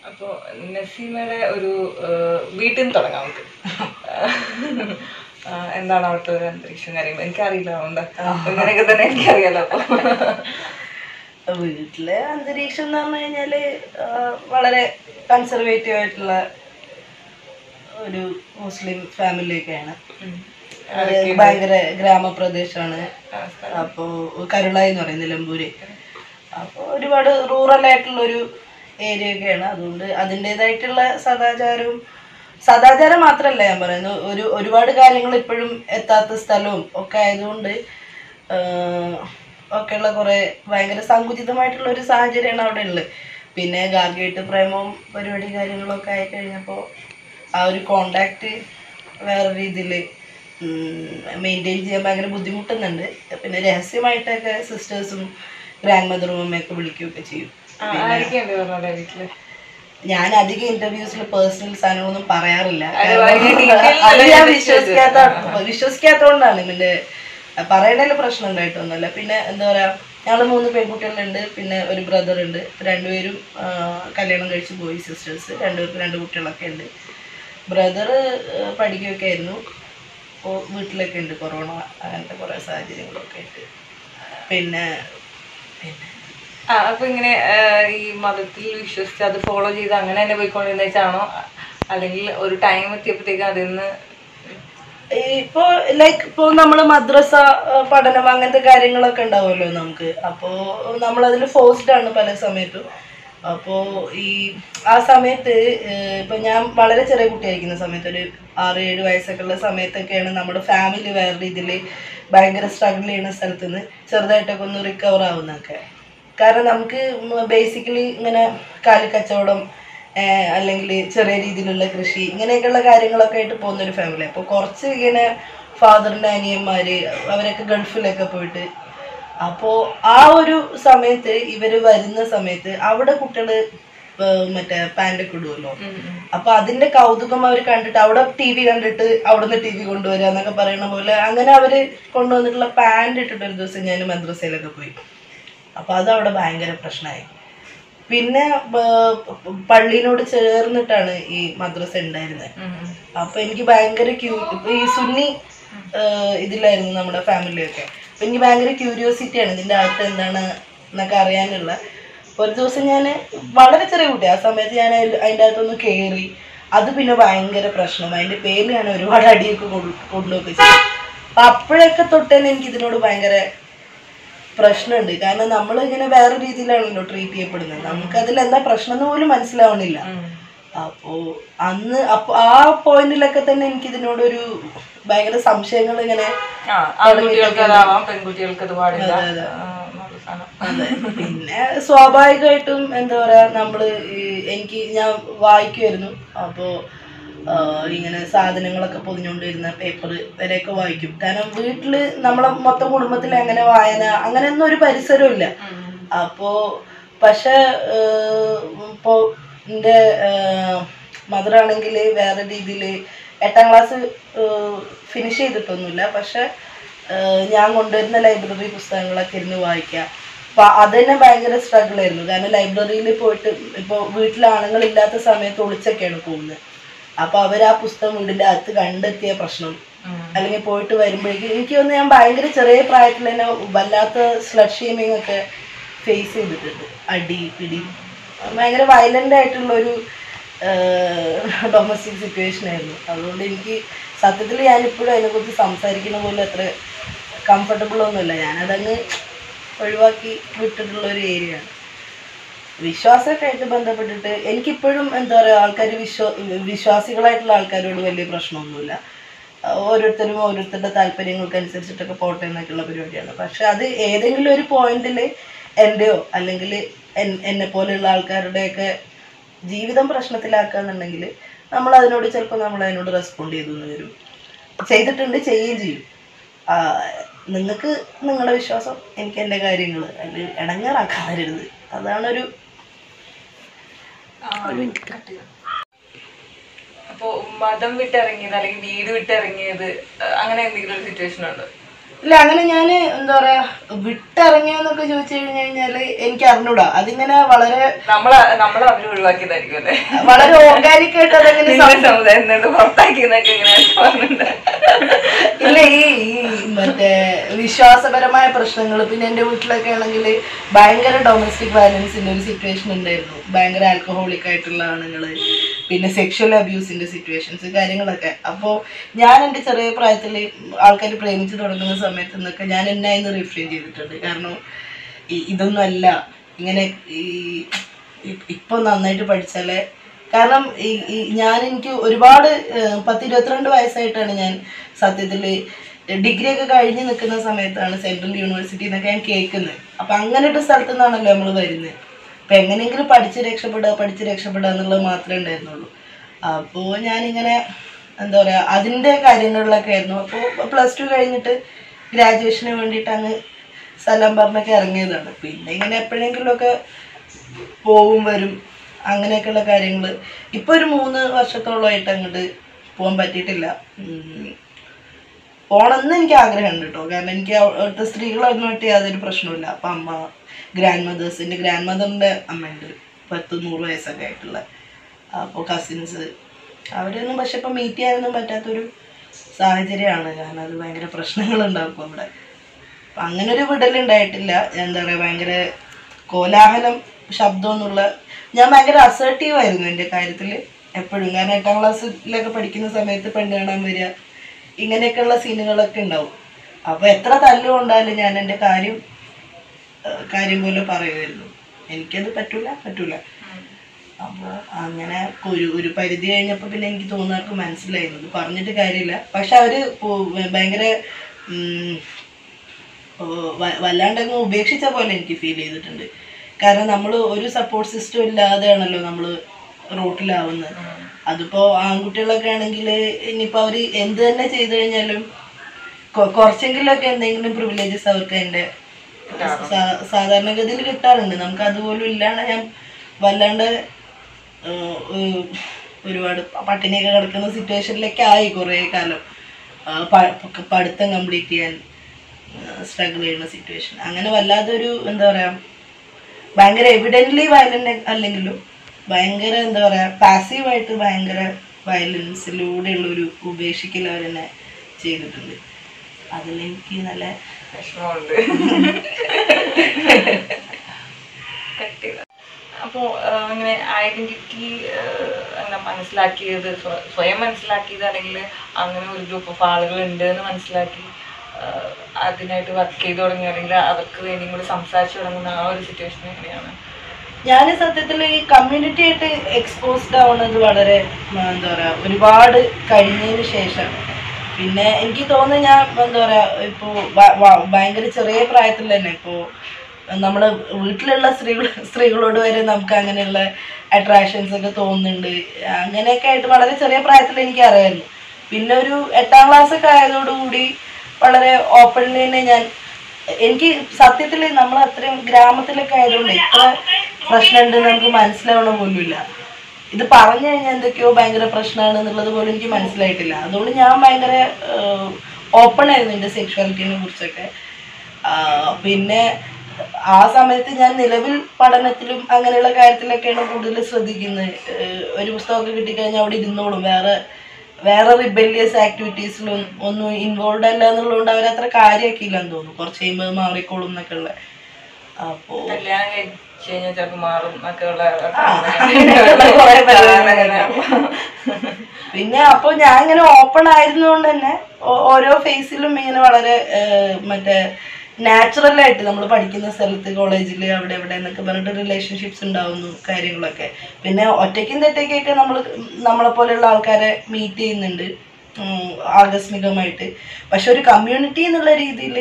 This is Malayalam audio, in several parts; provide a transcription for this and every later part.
അപ്പോ നസീമയുടെ ഒരു ഏഹ്, വീട്ടിൽ നിന്ന് തുടങ്ങാം നമുക്ക് ആ, എന്താണ് അവിടുത്തെ ഒരു അന്തരീക്ഷം കാര്യങ്ങൾ എനിക്കറിയില്ല അതുകൊണ്ട് ഇങ്ങനെയൊക്കെ തന്നെ എനിക്കറിയാലോ അപ്പൊ വീട്ടിലെ അന്തരീക്ഷം എന്ന് പറഞ്ഞു കഴിഞ്ഞാല് ആ, വളരെ കൺസർവേറ്റീവ് ആയിട്ടുള്ള ഒരു മുസ്ലിം ഫാമിലിയൊക്കെയാണ് ഉം. അത് ഭയങ്കര ഗ്രാമപ്രദേശമാണ് ആ, അപ്പോൾ കരുളായി എന്ന് പറയും നിലമ്പൂര് അപ്പോൾ ഒരുപാട് റൂറൽ ആയിട്ടുള്ള ഒരു ഏരിയ ഒക്കെയാണ് അതുകൊണ്ട് അതിൻ്റെതായിട്ടുള്ള സദാചാരവും സദാചാരം മാത്രമല്ല ഞാൻ പറയുന്നത് ഒരു ഒരുപാട് കാര്യങ്ങൾ ഇപ്പോഴും എത്താത്ത സ്ഥലവും ഒക്കെ ആയതുകൊണ്ട് ആഹ്, ഒക്കെയുള്ള കുറേ ഭയങ്കര സങ്കുചിതമായിട്ടുള്ള ഒരു സാഹചര്യമാണ് അവിടെ ഉള്ളത് പിന്നെ ഗാർഗേട്ട് പ്രേമവും പരിപാടി കാര്യങ്ങളൊക്കെ ആയി കഴിഞ്ഞപ്പോൾ ആ ഒരു കോണ്ടാക്ട് വേറെ രീതിയിൽ മെയിൻറ്റെയിൻ ചെയ്യാൻ ഭയങ്കര ബുദ്ധിമുട്ടുന്നുണ്ട് പിന്നെ രഹസ്യമായിട്ടൊക്കെ സിസ്റ്റേഴ്സും ഗ്രാൻഡ് മദറും അമ്മയൊക്കെ വിളിക്കുകയൊക്കെ ചെയ്യും ആ, ആരൊക്കെയുണ്ട് പറഞ്ഞോളെ വീട്ടില് ഞാൻ അധികം ഇന്റർവ്യൂസിൽ പേഴ്സണൽ സാധനങ്ങളൊന്നും പറയാറില്ല അത് കാരണം ഭയങ്കര detail അത് ഞാൻ ആയിട്ട് വിശ്വസിക്കാത്ത വിശ്വസിക്കാത്തോണ്ടാണ് ഇതിന്റെ പറയണതിൽ പ്രശ്നം ഉണ്ടായിട്ടൊന്നുമല്ല പിന്നെ എന്താ പറയാ ഞങ്ങൾ മൂന്ന് പെൺകുട്ടികളുണ്ട് പിന്നെ ഒരു ബ്രദർ ഉണ്ട് രണ്ടുപേരും ആ, കല്യാണം കഴിച്ച് പോയി സിസ്റ്റേഴ്സ് രണ്ടുപേർക്ക് രണ്ട് കുട്ടികളൊക്കെ ഉണ്ട് ബ്രദർ പഠിക്കുകയൊക്കെ ആയിരുന്നു ഇപ്പോൾ വീട്ടിലൊക്കെ ഉണ്ട് കൊറോണ അങ്ങനത്തെ കുറേ സാഹചര്യങ്ങളൊക്കെ ആയിട്ട് പിന്നെ പിന്നെ ആ അപ്പൊ ഇങ്ങനെ ആ, ഈ മതത്തിൽ വിശ്വസിച്ച് അത് ഫോളോ ചെയ്ത് അങ്ങനെ തന്നെ പോയിക്കൊണ്ടിരുന്ന വെച്ചാണോ അല്ലെങ്കിൽ ഒരു ടൈം എത്തിയപ്പോഴത്തേക്കും അതിൽ നിന്ന് ഇപ്പോ ലൈക്ക് ഇപ്പോൾ നമ്മൾ മദ്രസ ആ, പഠനം അങ്ങനത്തെ കാര്യങ്ങളൊക്കെ ഉണ്ടാവുമല്ലോ നമുക്ക് അപ്പോൾ നമ്മളതിൽ ഫോഴ്സ്ഡ് ആണ് പല സമയത്തും അപ്പോൾ ഈ ആ സമയത്ത് ഏഹ്, ഇപ്പൊ ഞാൻ വളരെ ചെറിയ കുട്ടിയായിരിക്കുന്ന സമയത്ത് ഒരു ആറ് ഏഴ് വയസ്സൊക്കെ ഉള്ള സമയത്തൊക്കെയാണ് നമ്മുടെ ഫാമിലി വേറെ രീതിയിൽ ഭയങ്കര സ്ട്രഗിൾ ചെയ്യുന്ന സ്ഥലത്ത് നിന്ന് ചെറുതായിട്ടൊക്കെ ഒന്ന് റിക്കവർ ആവുന്നൊക്കെ കാരണം നമുക്ക് ബേസിക്കലി ഇങ്ങനെ കാലിക്കച്ചവടം ഏഹ് അല്ലെങ്കിൽ ചെറിയ രീതിയിലുള്ള കൃഷി ഇങ്ങനെയൊക്കെയുള്ള കാര്യങ്ങളൊക്കെ ആയിട്ട് പോകുന്ന ഒരു ഫാമിലി അപ്പോൾ കുറച്ച് ഇങ്ങനെ ഫാദറിൻ്റെ അനിയന്മാര് അവരൊക്കെ ഗൾഫിലൊക്കെ പോയിട്ട് അപ്പോൾ ആ ഒരു സമയത്ത് ഇവർ വരുന്ന സമയത്ത് അവിടെ കുട്ടികൾ മറ്റേ പാൻറ്റൊക്കെ ഇടുമല്ലോ അപ്പൊ അതിന്റെ കൗതുകം അവർ കണ്ടിട്ട് അവിടെ ടി വി കണ്ടിട്ട് അവിടുന്ന് ടി വി കൊണ്ടുവരിക എന്നൊക്കെ പറയുന്ന പോലെ അങ്ങനെ അവര് കൊണ്ടുവന്നിട്ടുള്ള പാൻറ് ഇട്ടിട്ട് ഒരു ദിവസം ഞാൻ മദ്രസയിലൊക്കെ പോയി അപ്പൊ അത് അവിടെ ഭയങ്കര പ്രശ്നമായി പിന്നെ ബ- പള്ളിയിനോട് ചേർന്നിട്ടാണ് ഈ മദ്രസ ഉണ്ടായിരുന്നത് അപ്പൊ എനിക്ക് ഭയങ്കര ക്യൂ ഇപ്പൊ ഈ സുന്നി ആഹ് ഇതിലായിരുന്നു നമ്മുടെ ഫാമിലിയൊക്കെ അപ്പൊ എനിക്ക് ഭയങ്കര ക്യൂരിയോസിറ്റി ആണ് ഇതിന്റെ അകത്ത് എന്താണ് എന്നൊക്കെ അറിയാനുള്ള അപ്പൊ ഒരു ദിവസം ഞാൻ വളരെ ചെറിയ കുട്ടി ആ സമയത്ത് ഞാൻ അതിൽ- അതിന്റെ അകത്തൊന്ന് കയറി അത് പിന്നെ ഭയങ്കര പ്രശ്നം അതിന്റെ പേരിൽ ഞാൻ ഒരുപാട് അടിയൊക്കെ കൊണ്ടു കൊണ്ടുപോക്കെ ചെയ്തു അപ്പൊ അപ്പോഴൊക്കെ തൊട്ട് തന്നെ എനിക്ക് ഇതിനോട് ഭയങ്കര പ്രശ്നമുണ്ട് കാരണം നമ്മൾ ഇങ്ങനെ വേറെ രീതിയിലാണല്ലോ ട്രീറ്റ് ചെയ്യപ്പെടുന്നത് നമുക്ക് അതിൽ എന്താ പ്രശ്നം എന്ന് പോലും മനസ്സിലാവണില്ല അപ്പോ അന്ന് അപ്പൊ ആ പോയിന്റിലൊക്കെ തന്നെ എനിക്ക് ഇതിനോടൊരു ഭയങ്കര സംശയങ്ങൾ ഇങ്ങനെ ആ ആൺകുട്ടികൾക്ക് അതാവാം പെൺകുട്ടികൾക്ക് അത് പാടില്ല ആ, എന്നുള്ള സാധനം. അതെ പിന്നെ സ്വാഭാവികമായിട്ടും എന്താ പറയാ നമ്മള് ഈ എനിക്ക് ഞാൻ വായിക്കുമായിരുന്നു അപ്പോ ആ, ഇങ്ങനെ സാധനങ്ങളൊക്കെ പൊതിഞ്ഞുകൊണ്ട് വരുന്ന പേപ്പർ വരെയൊക്കെ വായിക്കും കാരണം വീട്ടില് നമ്മളെ മൊത്തം കുടുംബത്തിൽ അങ്ങനെ വായന അങ്ങനെയൊന്നും ഒരു പരിസരവും ഇല്ല അപ്പോ പക്ഷെ ഇപ്പോൾ എൻ്റെ മദർ ആണെങ്കിൽ വേറെ രീതിയിൽ എട്ടാം ക്ലാസ് ഫിനിഷ് ചെയ്തിട്ടൊന്നുമില്ല പക്ഷെ ഏഹ് ഞാൻ കൊണ്ടുവരുന്ന ലൈബ്രറി പുസ്തകങ്ങളൊക്കെ ഇരുന്ന് വായിക്കുക അപ്പം അത് തന്നെ ഭയങ്കര സ്ട്രഗിൾ ആയിരുന്നു കാരണം ലൈബ്രറിയിൽ പോയിട്ട് ഇപ്പോൾ വീട്ടിൽ ആണുങ്ങളില്ലാത്ത സമയത്ത് ഒളിച്ചൊക്കെയാണ് പോകുന്നത് അപ്പോൾ അവർ ആ പുസ്തകം വീടിൻ്റെ അകത്ത് കണ്ടെത്തിയ പ്രശ്നം അല്ലെങ്കിൽ പോയിട്ട് വരുമ്പോഴേക്കും എനിക്ക് തോന്നുന്നു ഞാൻ ഭയങ്കര ചെറിയ പ്രായത്തിൽ തന്നെ വല്ലാത്ത സ്ലഡ് ഷെയ്മിങ് ഒക്കെ ഫേസ് ചെയ്തിട്ടുണ്ട് അടി പിടി ഭയങ്കര വയലൻ്റ് ആയിട്ടുള്ള ഒരു ഡൊമസ്റ്റിക് സിറ്റുവേഷൻ ആയിരുന്നു അതുകൊണ്ട് എനിക്ക് സത്യത്തിൽ ഞാനിപ്പോഴും അതിനെക്കുറിച്ച് സംസാരിക്കുന്ന പോലെ അത്ര കംഫർട്ടബിൾ ഒന്നുമില്ല ഞാനതങ്ങ് ഒഴിവാക്കി വിട്ടിട്ടുള്ള ഒരു ഏരിയ ആണ് വിശ്വാസമൊക്കെ ആയിട്ട് ബന്ധപ്പെട്ടിട്ട് എനിക്കിപ്പോഴും എന്താ പറയുക ആൾക്കാർ വിശ്വാ വിശ്വാസികളായിട്ടുള്ള ആൾക്കാരോട് വലിയ പ്രശ്നമൊന്നുമില്ല ഓരോരുത്തരും ഓരോരുത്തരുടെ താല്പര്യങ്ങൾക്ക് അനുസരിച്ചിട്ടൊക്കെ പോട്ടെ എന്നൊക്കെയുള്ള പരിപാടിയാണ് പക്ഷെ അത് ഏതെങ്കിലും ഒരു പോയിന്റിൽ എൻ്റെയോ അല്ലെങ്കിൽ എന്നെ പോലെയുള്ള ആൾക്കാരുടെയൊക്കെ ജീവിതം പ്രശ്നത്തിലാക്കാന്നുണ്ടെങ്കിൽ നമ്മൾ അതിനോട് ചിലപ്പോൾ നമ്മൾ അതിനോട് റെസ്പോണ്ട് ചെയ്തു എന്ന് വരും ചെയ്തിട്ടുണ്ട് ചെയ്യുകയും ചെയ്യും ആ, നിങ്ങൾക്ക് നിങ്ങളുടെ വിശ്വാസം എനിക്ക് എൻ്റെ കാര്യങ്ങൾ അതിൽ ഇടങ്ങാറാക്കാൻ വരരുത് അതാണൊരു അപ്പോ മതം വിട്ടിറങ്ങിയത് അല്ലെങ്കിൽ വീട് വിട്ടിറങ്ങിയത് അഹ് അങ്ങനെ എന്തെങ്കിലും ഒരു സിറ്റുവേഷൻ ഉണ്ടോ ഇല്ല അങ്ങനെ ഞാൻ എന്താ പറയാ വിട്ടിറങ്ങിയെന്നൊക്കെ ചോദിച്ചു കഴിഞ്ഞു കഴിഞ്ഞാല് എനിക്ക് അറിഞ്ഞൂടാ അതിങ്ങനെ വളരെ നമ്മളെ നമ്മളെ അവര് ഒഴിവാക്കിയതായിരിക്കും അല്ലേ വളരെ ഓർഗാനിക് ആയിട്ട് അതങ്ങനെ നിന്റെ സമുദായം നിന്ന് പുറത്താക്കിയെന്നൊക്കെ ഇങ്ങനെ പറഞ്ഞിട്ടുണ്ട് ഇല്ല ഈ ഈ മറ്റേ വിശ്വാസപരമായ പ്രശ്നങ്ങൾ പിന്നെ എൻ്റെ വീട്ടിലൊക്കെ ആണെങ്കിൽ ഭയങ്കര ഡൊമസ്റ്റിക് വയലൻസിന്റെ ഒരു സിറ്റുവേഷൻ ഉണ്ടായിരുന്നു ഭയങ്കര ആൽക്കഹോളിക് ആയിട്ടുള്ള ആളുകൾ പിന്നെ സെക്ഷൽ അബ്യൂസിന്റെ സിറ്റുവേഷൻസ് കാര്യങ്ങളൊക്കെ അപ്പോൾ ഞാൻ എൻ്റെ ചെറിയ പ്രായത്തിൽ ആൾക്കാർ പ്രേമിച്ച് തുടങ്ങുന്ന സമയത്ത് നിന്നൊക്കെ ഞാൻ എന്നെ ഇന്ന് റിഫ്രെയിൻ ചെയ്തിട്ടുണ്ട് കാരണം ഈ- ഇതൊന്നും അല്ല ഇങ്ങനെ ഈ ഇ- ഇപ്പൊ നന്നായിട്ട് പഠിച്ചാലേ കാരണം ഈ ഈ ഞാൻ എനിക്ക് ഒരുപാട് ഏഹ്, പത്ത് ഇരുപത്തിരണ്ട് വയസ്സായിട്ടാണ് ഞാൻ സത്യത്തിൽ ഡിഗ്രി ഒക്കെ കഴിഞ്ഞ് നിൽക്കുന്ന സമയത്താണ് സെൻട്രൽ യൂണിവേഴ്സിറ്റി എന്നൊക്കെ ഞാൻ കേൾക്കുന്നത് അപ്പം അങ്ങനെ ഒരു സ്ഥലത്തു നിന്നാണല്ലോ നമ്മൾ വരുന്നത് അപ്പം എങ്ങനെയെങ്കിലും പഠിച്ച് രക്ഷപ്പെടുക പഠിച്ച് രക്ഷപ്പെടുക എന്നുള്ളത് മാത്രമേ ഉണ്ടായിരുന്നുള്ളൂ അപ്പോൾ ഞാനിങ്ങനെ എന്താ പറയുക അതിൻ്റെ കാര്യങ്ങളിലൊക്കെ ആയിരുന്നു അപ്പോൾ പ്ലസ് ടു കഴിഞ്ഞിട്ട് ഗ്രാജുവേഷന് വേണ്ടിയിട്ട് അങ്ങ് സ്ഥലം പറഞ്ഞൊക്കെ ഇറങ്ങിയതാണ് പിന്നെ ഇങ്ങനെ എപ്പോഴെങ്കിലുമൊക്കെ പോവും വരും അങ്ങനെയൊക്കെയുള്ള കാര്യങ്ങൾ ഇപ്പോൾ ഒരു മൂന്ന് വർഷത്തോളമായിട്ട് അങ്ങോട്ട് പോകാൻ പറ്റിയിട്ടില്ല ഉം. പോണമെന്ന് എനിക്ക് ആഗ്രഹമുണ്ട് കേട്ടോ കാരണം എനിക്ക് അവ- അവിടുത്തെ സ്ത്രീകളായിട്ട് യാതൊരു പ്രശ്നമില്ല അപ്പം അമ്മ ഗ്രാൻഡ് മദേഴ്സ് എൻ്റെ ഗ്രാൻഡ് മദറിൻ്റെ അമ്മയുണ്ട് പത്ത് നൂറ് വയസ്സൊക്കെ ആയിട്ടുള്ള അപ്പോൾ കസിൻസ് അവരൊന്നും പക്ഷെ ഇപ്പം മീറ്റ് ചെയ്യാനൊന്നും പറ്റാത്തൊരു സാഹചര്യമാണ് കാരണം അത് ഭയങ്കര പ്രശ്നങ്ങളുണ്ടാക്കും അവിടെ അപ്പം അങ്ങനെ ഒരു വിടലുണ്ടായിട്ടില്ല എന്താ പറയുക ഭയങ്കര കോലാഹലം ശബ്ദം എന്നുള്ള ഞാൻ ഭയങ്കര അസേർട്ടീവ് ആയിരുന്നു എൻ്റെ കാര്യത്തിൽ എപ്പോഴും കാരണം എട്ടാം ക്ലാസ്സിലൊക്കെ പഠിക്കുന്ന സമയത്ത് പെണ്ണ് കാണാൻ വരിക ഇങ്ങനെയൊക്കെയുള്ള സീനുകളൊക്കെ ഉണ്ടാവും അപ്പോൾ എത്ര തല്ലുകൊണ്ടാലും ഞാൻ എൻ്റെ കാര്യം ഏഹ്, കാര്യം പോലെ പറയുമായിരുന്നു എനിക്കത് പറ്റൂല പറ്റൂല അപ്പോൾ അങ്ങനെ ഒരു ഒരു പരിധി കഴിഞ്ഞപ്പോൾ പിന്നെ എനിക്ക് തോന്നാർക്ക് മനസ്സിലായിരുന്നു ഇത് പറഞ്ഞിട്ട് കാര്യമില്ല പക്ഷെ അവർ ഭയങ്കര ഉം, ഓ, വ- വല്ലാണ്ടങ്ങ് ഉപേക്ഷിച്ച പോലെ എനിക്ക് ഫീൽ ചെയ്തിട്ടുണ്ട് കാരണം നമ്മൾ ഒരു സപ്പോർട്ട് സിസ്റ്റം ഇല്ലാതെയാണല്ലോ നമ്മൾ റോട്ടിലാവുന്നത് അതിപ്പോൾ ആൺകുട്ടികളൊക്കെ ആണെങ്കിൽ ഇനിയിപ്പോൾ അവർ എന്ത് തന്നെ ചെയ്തു കഴിഞ്ഞാലും കൊ- കുറച്ചെങ്കിലുമൊക്കെ എന്തെങ്കിലും പ്രിവിലേജസ് അവർക്ക് അതിൻ്റെ സാ- സാധാരണഗതിയിൽ കിട്ടാറുണ്ട് നമുക്ക് അതുപോലും ഇല്ലാണ്ട് ഞാൻ വല്ലാണ്ട് ഏഹ്, ഒരു- ഒരുപാട് പട്ടിണിയൊക്കെ കിടക്കുന്ന സിറ്റുവേഷനിലൊക്കെ ആയി കുറേ കാലം ആ, പ- പഠിത്തം കംപ്ലീറ്റ് ചെയ്യാൻ സ്ട്രഗിൾ ചെയ്യുന്ന സിറ്റുവേഷൻ അങ്ങനെ വല്ലാതൊരു എന്താ പറയുക ഭയങ്കര എവിഡൻ്റ്ലി വയലൻ്റ് അല്ലെങ്കിലും ഭയങ്കര എന്താ പറയുക പാസീവായിട്ട് ഭയങ്കര വയലൻസിലൂടെയുള്ള ഒരു ഉപേക്ഷിക്കൽ അവരെന്നെ ചെയ്തിട്ടുണ്ട് അതിലെനിക്ക് നല്ല വിഷമമുണ്ട് അപ്പോൾ അങ്ങനെ ഐഡന്റിറ്റി അങ്ങനെ മനസ്സിലാക്കിയത് സ്വ- സ്വയം മനസ്സിലാക്കിയത് അല്ലെങ്കിൽ അങ്ങനെ ഒരു ഗ്രൂപ്പ് ഓഫ് ആളുകൾ ഉണ്ട് എന്ന് മനസ്സിലാക്കി ആ, അതിനായിട്ട് വർക്ക് ചെയ്ത് തുടങ്ങി അല്ലെങ്കിൽ അവർക്ക് വേണ്ടിയും കൂടി സംസാരിച്ചു തുടങ്ങുന്ന ആ ഒരു സിറ്റുവേഷൻ എങ്ങനെയാണ് ഞാൻ സത്യത്തിൽ ഈ കമ്മ്യൂണിറ്റി ആയിട്ട് എക്സ്പോസ്ഡ് ആവുന്നത് വളരെ ഉം, എന്താ പറയുക ഒരുപാട് കഴിഞ്ഞതിന് ശേഷം പിന്നെ എനിക്ക് തോന്നുന്നു ഞാൻ എന്താ പറയുക ഇപ്പോൾ ഭയങ്കര ചെറിയ പ്രായത്തിൽ തന്നെ ഇപ്പോൾ നമ്മൾ വീട്ടിലുള്ള സ്ത്രീകൾ സ്ത്രീകളോട് വരെ നമുക്ക് അങ്ങനെയുള്ള അട്രാക്ഷൻസ് ഒക്കെ തോന്നുന്നുണ്ട് അങ്ങനെയൊക്കെ ആയിട്ട് വളരെ ചെറിയ പ്രായത്തിൽ എനിക്ക് അറിയായിരുന്നു പിന്നെ ഒരു എട്ടാം ക്ലാസ് ഒക്കെ ആയതോടുകൂടി വളരെ ഓപ്പൺലി തന്നെ ഞാൻ എനിക്ക് സത്യത്തിൽ നമ്മൾ അത്രയും ഗ്രാമത്തിലൊക്കെ ആയതുകൊണ്ട് ഇത്ര പ്രശ്നമുണ്ടെന്ന് നമുക്ക് മനസ്സിലാവണ പോലുമില്ല ഇത് പറഞ്ഞു കഴിഞ്ഞാൽ എന്തൊക്കെയോ ഭയങ്കര പ്രശ്നമാണ് എന്നുള്ളത് പോലും എനിക്ക് മനസ്സിലായിട്ടില്ല അതുകൊണ്ട് ഞാൻ ഭയങ്കര ഓപ്പൺ ആയിരുന്നു എൻ്റെ സെക്ഷുവാലിറ്റിനെ കുറിച്ചൊക്കെ ആ, പിന്നെ ആ സമയത്ത് ഞാൻ നിലവിൽ പഠനത്തിലും അങ്ങനെയുള്ള കാര്യത്തിലൊക്കെയാണ് കൂടുതൽ ശ്രദ്ധിക്കുന്നത് ഏഹ് ഒരു പുസ്തകമൊക്കെ കിട്ടിക്കഴിഞ്ഞാൽ അവിടെ ഇരുന്നോളും വേറെ വേറെ റിബല്യസ് ആക്ടിവിറ്റീസിലും ഒന്നും ഇൻവോൾവ് അല്ല എന്നുള്ളതുകൊണ്ട് അവരത്ര കാര്യമാക്കിയില്ലെന്ന് തോന്നുന്നു കുറച്ച് കഴിയുമ്പോൾ മാറിക്കോളും എന്നൊക്കെ ഉള്ള അപ്പോൾ കല്യാണം കഴിച്ച് കഴിഞ്ഞാൽ ചിലപ്പോൾ മാറും എന്നൊക്കെ ഉള്ള അങ്ങനെയൊക്കെയുള്ള കുറേ പരിപാടികളുണ്ടാവും. പിന്നെ അപ്പോൾ ഞാൻ ഇങ്ങനെ ഓപ്പൺ ആയിരുന്നുകൊണ്ട് തന്നെ ഓ- ഓരോ ഫേസിലും ഇങ്ങനെ വളരെ ഏഹ്, മറ്റേ നാച്ചുറൽ ആയിട്ട് നമ്മൾ പഠിക്കുന്ന സ്ഥലത്ത് കോളേജിൽ അവിടെ ഇവിടെ എന്നൊക്കെ പറഞ്ഞിട്ട് റിലേഷൻഷിപ്സ് ഉണ്ടാവുന്നു കാര്യങ്ങളൊക്കെ പിന്നെ ഒറ്റയ്ക്കും തെറ്റയ്ക്കൊക്കെ നമ്മൾ നമ്മളെ പോലെയുള്ള ആൾക്കാരെ മീറ്റ് ചെയ്യുന്നുണ്ട് ഉം, ആകസ്മികമായിട്ട് പക്ഷെ ഒരു കമ്മ്യൂണിറ്റി എന്നുള്ള രീതിയിൽ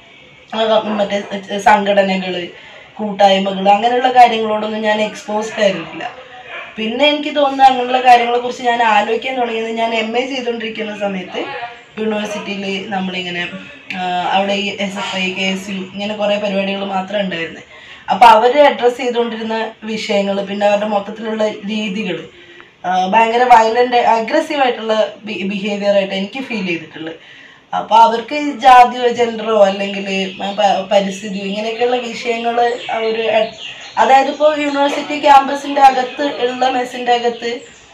മറ്റേ സംഘടനകൾ കൂട്ടായ്മകൾ അങ്ങനെയുള്ള കാര്യങ്ങളോടൊന്നും ഞാൻ എക്സ്പോസ്ഡ് ആയിരുന്നില്ല പിന്നെ എനിക്ക് തോന്നുന്നു അങ്ങനെയുള്ള കാര്യങ്ങളെ കുറിച്ച് ഞാൻ ആലോചിക്കാൻ തുടങ്ങിയത് ഞാൻ എം എ ചെയ്തുകൊണ്ടിരിക്കുന്ന സമയത്ത് യൂണിവേഴ്സിറ്റിയിൽ നമ്മളിങ്ങനെ ആ, അവിടെ ഈ S F I K S U ഇങ്ങനെ കുറേ പരിപാടികൾ മാത്രമേ ഉണ്ടായിരുന്നത് അപ്പോൾ അവർ അഡ്രസ്സ് ചെയ്തുകൊണ്ടിരുന്ന വിഷയങ്ങൾ പിന്നെ അവരുടെ മൊത്തത്തിലുള്ള രീതികൾ ഭയങ്കര വയലൻ്റ് അഗ്രസീവ് ആയിട്ടുള്ള ബിഹേവിയർ ആയിട്ട് എനിക്ക് ഫീൽ ചെയ്തിട്ടുള്ളത് അപ്പൊ അവർക്ക് ഈ ജാതിയോ ജെൻഡറോ അല്ലെങ്കിൽ പരിസ്ഥിതിയോ ഇങ്ങനെയൊക്കെയുള്ള വിഷയങ്ങൾ അവർ അതായത് ഇപ്പോൾ യൂണിവേഴ്സിറ്റി ക്യാമ്പസിന്റെ അകത്ത് ഉള്ള മെസ്സിന്റെ അകത്ത്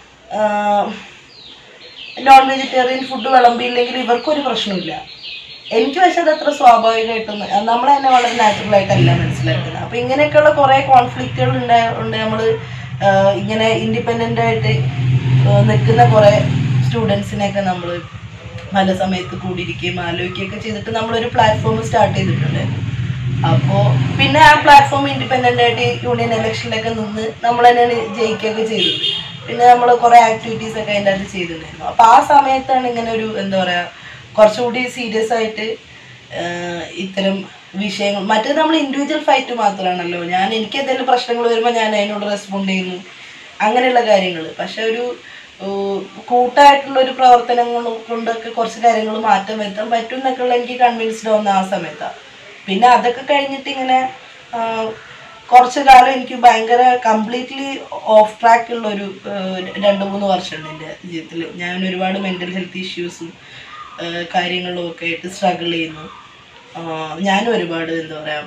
നോൺ വെജിറ്റേറിയൻ ഫുഡ് വിളമ്പിയില്ലെങ്കിൽ ഇവർക്കൊരു പ്രശ്നമില്ല എനിക്ക് പക്ഷെ അത് അത്ര സ്വാഭാവികമായിട്ടും നമ്മൾ തന്നെ വളരെ നാച്ചുറൽ ആയിട്ടല്ല മനസ്സിലാക്കുന്നത് അപ്പൊ ഇങ്ങനെയൊക്കെയുള്ള കുറെ കോൺഫ്ലിക്റ്റുകൾ ഉണ്ടായ ഉണ്ട് നമ്മൾ ഇങ്ങനെ ഇൻഡിപെൻഡന്റ് ആയിട്ട് നിൽക്കുന്ന കുറെ സ്റ്റുഡൻസിനെയൊക്കെ നമ്മൾ പല സമയത്ത് കൂടിയിരിക്കുകയും ആലോചിക്കുകയൊക്കെ ചെയ്തിട്ട് നമ്മളൊരു പ്ലാറ്റ്ഫോം സ്റ്റാർട്ട് ചെയ്തിട്ടുണ്ട് അപ്പോൾ പിന്നെ ആ പ്ലാറ്റ്ഫോം ഇൻഡിപെൻഡന്റ് ആയിട്ട് യൂണിയൻ ഇലക്ഷനിലൊക്കെ നിന്ന് നമ്മൾ തന്നെയാണ് ജയിക്കുകയൊക്കെ ചെയ്തത് പിന്നെ നമ്മൾ കുറേ ആക്ടിവിറ്റീസ് ഒക്കെ അതിൻ്റെ അകത്ത് ചെയ്തിട്ടുണ്ടായിരുന്നു അപ്പോൾ ആ സമയത്താണ് ഇങ്ങനെ ഒരു എന്താ പറയുക കുറച്ചുകൂടി സീരിയസ് ആയിട്ട് ആഹ് ഇത്തരം വിഷയങ്ങൾ മറ്റേത് നമ്മൾ ഇൻഡിവിജ്വൽ ഫൈറ്റ് മാത്രമാണല്ലോ ഞാൻ എനിക്ക് എന്തെങ്കിലും പ്രശ്നങ്ങൾ വരുമ്പോൾ ഞാൻ അതിനോട് റെസ്പോണ്ട് ചെയ്യുന്നു അങ്ങനെയുള്ള കാര്യങ്ങൾ പക്ഷെ ഒരു ഏഹ് കൂട്ടായിട്ടുള്ള ഒരു പ്രവർത്തനങ്ങൾ കൊണ്ടൊക്കെ കുറച്ച് കാര്യങ്ങൾ മാറ്റം വരുത്താൻ പറ്റും എന്നൊക്കെയുള്ള എനിക്ക് കൺവിൻസ്ഡ് ആവുന്ന ആ സമയത്താണ് പിന്നെ അതൊക്കെ കഴിഞ്ഞിട്ട് ഇങ്ങനെ ആഹ് കുറച്ച് കാലം എനിക്ക് ഭയങ്കര കംപ്ലീറ്റ്ലി ഓഫ് ട്രാക്ക് ഉള്ള ഒരു ഏഹ് രണ്ട് മൂന്ന് വർഷമുണ്ട് എൻ്റെ ജീവിതത്തിൽ ഞാൻ ഒരുപാട് മെൻ്റൽ ഹെൽത്ത് ഇഷ്യൂസും കാര്യങ്ങളും ഒക്കെ ആയിട്ട് സ്ട്രഗിൾ ചെയ്യുന്നു ആഹ് ഞാനും ഒരുപാട് എന്താ പറയുക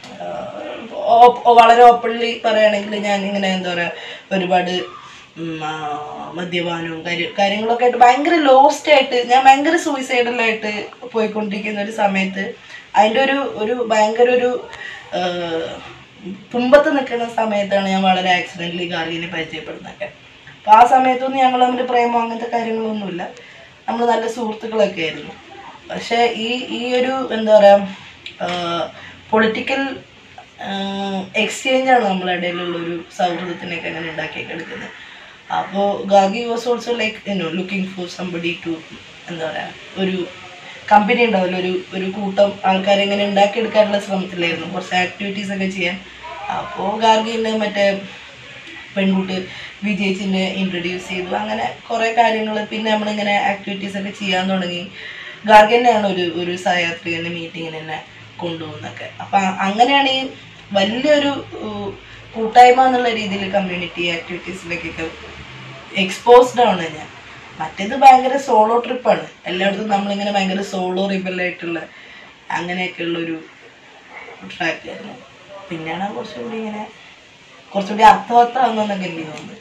വളരെ ഓപ്പൺലി പറയുകയാണെങ്കിൽ ഞാൻ ഇങ്ങനെ എന്താ പറയുക ഒരുപാട് ഉം, ആ, മദ്യപാനവും കാര്യ കാര്യങ്ങളൊക്കെ ആയിട്ട് ഭയങ്കര ലോസ്റ്റ് ആയിട്ട് ഞാൻ ഭയങ്കര സൂയിസൈഡലായിട്ട് പോയിക്കൊണ്ടിരിക്കുന്ന ഒരു സമയത്ത് അതിൻ്റെ ഒരു ഒരു ഭയങ്കര ഒരു ആ, തുമ്പത്ത് നിൽക്കുന്ന സമയത്താണ് ഞാൻ വളരെ ആക്സിഡൻ്റലി ഗാർഗിനെ പരിചയപ്പെടുന്നതൊക്കെ അപ്പോൾ ആ സമയത്തൊന്നും ഞങ്ങൾ തമ്മിൽ പ്രേമം അങ്ങനത്തെ കാര്യങ്ങളൊന്നുമില്ല നമ്മൾ നല്ല സുഹൃത്തുക്കളൊക്കെ ആയിരുന്നു പക്ഷേ ഈ ഈ ഒരു എന്താ പറയുക പൊളിറ്റിക്കൽ എക്സ്ചേഞ്ച് ആണ് നമ്മുടെ ഇടയിലുള്ള ഒരു സൗഹൃദത്തിനൊക്കെ അങ്ങനെ ഉണ്ടാക്കിയെടുക്കുന്നത് അപ്പോൾ ഗാഗി was also like you know looking for somebody to എന്താ പറയുക ഒരു കമ്പനി ഉണ്ടാവില്ല ഒരു ഒരു കൂട്ടം ആൾക്കാരെ ഇങ്ങനെ ഉണ്ടാക്കിയെടുക്കാനുള്ള ശ്രമത്തിലായിരുന്നു കുറച്ച് ആക്ടിവിറ്റീസ് ഒക്കെ ചെയ്യാൻ അപ്പോൾ ഗാർഗിന് മറ്റേ പെൺകുട്ടി വിജയിച്ചിനെ ഇൻട്രൊഡ്യൂസ് ചെയ്തു അങ്ങനെ കുറേ കാര്യങ്ങൾ പിന്നെ നമ്മളിങ്ങനെ ആക്ടിവിറ്റീസ് ഒക്കെ ചെയ്യാൻ തുടങ്ങി ഗാർഗനെയാണ് ഒരു ഒരു സഹയാത്രികൻ്റെ മീറ്റിങ്ങിന് എന്നെ കൊണ്ടുപോകുന്നൊക്കെ അപ്പം അങ്ങനെയാണ് ഈ വലിയൊരു ഉം, കൂട്ടായ്മ എന്നുള്ള രീതിയിൽ കമ്മ്യൂണിറ്റി ആക്ടിവിറ്റീസിലേക്കൊക്കെ എക്സ്പോസ്ഡ് ആണ് ഞാൻ മറ്റേത് ഭയങ്കര സോളോ ട്രിപ്പാണ് എല്ലായിടത്തും നമ്മളിങ്ങനെ ഭയങ്കര സോളോ റിബലായിട്ടുള്ള അങ്ങനെയൊക്കെയുള്ളൊരു ട്രാക്കായിരുന്നു പിന്നെയാണ് കുറച്ചുകൂടി ഇങ്ങനെ കുറച്ചുകൂടി അർത്ഥവത്താവുന്നതെന്നൊക്കെ എനിക്ക് തോന്നുന്നത്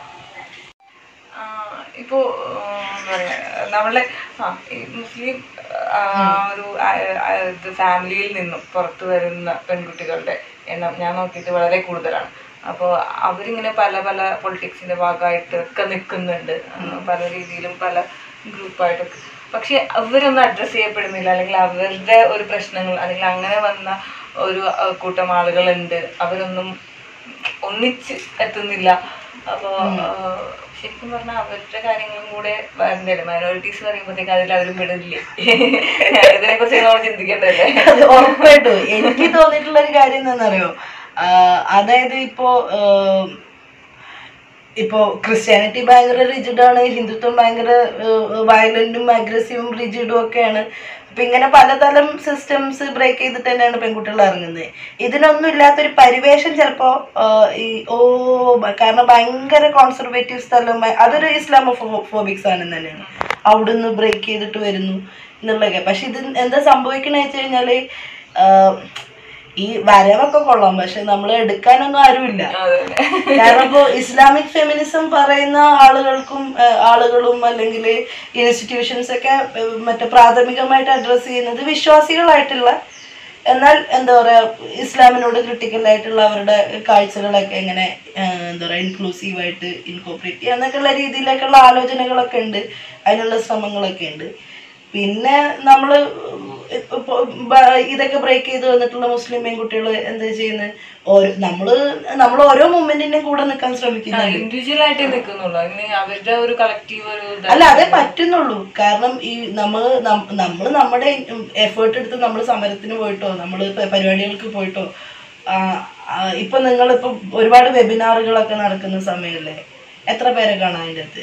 ആഹ് ഇപ്പോ ആഹ് എന്താ പറയാ നമ്മളെ ആ ഈ മുസ്ലിം ആ ഒരു ആ- ആ ഇത് ഫാമിലിയിൽ നിന്നും പുറത്തു വരുന്ന പെൺകുട്ടികളുടെ എണ്ണം ഞാൻ നോക്കിയിട്ട് വളരെ കൂടുതലാണ് അപ്പോൾ അവരിങ്ങനെ പല പല പൊളിറ്റിക്സിന്റെ ഭാഗമായിട്ട് ഒക്കെ നിൽക്കുന്നുണ്ട് ആഹ് പല രീതിയിലും പല ഗ്രൂപ്പായിട്ടൊക്കെ പക്ഷെ അവരൊന്നും അഡ്രസ്സ് ചെയ്യപ്പെടുന്നില്ല അല്ലെങ്കിൽ അവരുടെ ഒരു പ്രശ്നങ്ങൾ അല്ലെങ്കിൽ അങ്ങനെ വന്ന ഒരു അഹ് കൂട്ടം ആളുകളുണ്ട് അവരൊന്നും ഒന്നിച്ച് എത്തുന്നില്ല അപ്പോൾ ശരിക്കും പറഞ്ഞാൽ അവരുടെ കാര്യങ്ങളും കൂടെ വരണ്ടേ മൈനോറിറ്റീസ് പറയുമ്പോഴത്തേക്ക് അതിൽ അവരും വിടില്ലേ ഇതിനെ കുറിച്ച് നമ്മൾ ചിന്തിക്കേണ്ടല്ലേ അത് ഉറപ്പായിട്ടും എനിക്ക് തോന്നിയിട്ടുള്ള ഒരു കാര്യം എന്താണെന്നറിയോ ആഹ് അതായത് ഇപ്പോ ആഹ് ഇപ്പോ ക്രിസ്ത്യാനിറ്റി ഭയങ്കര റിജിഡ് ആണ് ഹിന്ദുത്വം ഭയങ്കര വയലന്റും അഗ്രസീവും റിജിഡും ഒക്കെയാണ് അപ്പൊ ഇങ്ങനെ പലതരം സിസ്റ്റംസ് ബ്രേക്ക് ചെയ്തിട്ട് തന്നെയാണ് പെൺകുട്ടികൾ ഇറങ്ങുന്നത് ഇതിനൊന്നും ഇല്ലാത്തൊരു പരിവേഷം ചിലപ്പോ ആഹ് ഈ ഓ ബ- കാരണം ഭയങ്കര കോൺസർവേറ്റീവ് സ്ഥലം ഭ- അതൊരു ഇസ്ലാമോ ഫോബിക് സാധനം തന്നെയാണ് അവിടുന്ന് ബ്രേക്ക് ചെയ്തിട്ട് വരുന്നു എന്നുള്ളതൊക്കെ പക്ഷെ ഇത് എന്താ സംഭവിക്കണ വെച്ച് കഴിഞ്ഞാല് ആഹ് ഈ വരവൊക്കെ കൊള്ളാം പക്ഷെ നമ്മൾ എടുക്കാനൊന്നും ആരുമില്ല അതെ കാരണം ഇപ്പോൾ ഇസ്ലാമിക് ഫെമിനിസം പറയുന്ന ആളുകൾക്കും ആ, ആളുകളും അല്ലെങ്കിൽ ഇൻസ്റ്റിറ്റ്യൂഷൻസ് ഒക്കെ ആ, മറ്റേ പ്രാഥമികമായിട്ട് അഡ്രസ്സ് ചെയ്യുന്നത് വിശ്വാസികളായിട്ടുള്ള എന്നാൽ എന്താ പറയാ ഇസ്ലാമിനോട് ക്രിട്ടിക്കൽ ആയിട്ടുള്ള അവരുടെ കാഴ്ചകളൊക്കെ എങ്ങനെ ആ, എന്താ പറയാ ഇൻക്ലൂസീവായിട്ട് ഇൻകോപ്പറേറ്റ് ചെയ്യുക എന്നൊക്കെയുള്ള രീതിയിലേക്കുള്ള ആലോചനകളൊക്കെ ഉണ്ട് അതിനുള്ള ശ്രമങ്ങളൊക്കെ ഉണ്ട് പിന്നെ നമ്മൾ ഇതൊക്കെ ബ്രേക്ക് ചെയ്ത് വന്നിട്ടുള്ള മുസ്ലിം പെൺകുട്ടികൾ എന്താ ചെയ്യുന്നത് ഓരോ നമ്മള് നമ്മൾ ഓരോ മൂമെന്റിന്റെ കൂടെ നിൽക്കാൻ ശ്രമിക്കുന്നുണ്ട് ഇൻഡിവിജ്വൽ ആയിട്ടേ നിൽക്കുന്നുള്ളൂ അതിന് അവരുടെ ഒരു കളക്റ്റീവ് ഒരു ഇത് അല്ല അതേ പറ്റുന്നുള്ളൂ കാരണം ഈ നമ്മൾ നമ്മൾ നമ്മുടെ എഫേർട്ട് എടുത്ത് നമ്മൾ സമരത്തിന് പോയിട്ടോ നമ്മൾ പരിപാടികൾക്ക് പോയിട്ടോ ആ, ആ, ഇപ്പൊ നിങ്ങളിപ്പോ ഒരുപാട് വെബിനാറുകളൊക്കെ നടക്കുന്ന സമയമല്ലേ എത്ര പേരെ കാണാം അതിൻ്റെ അകത്ത്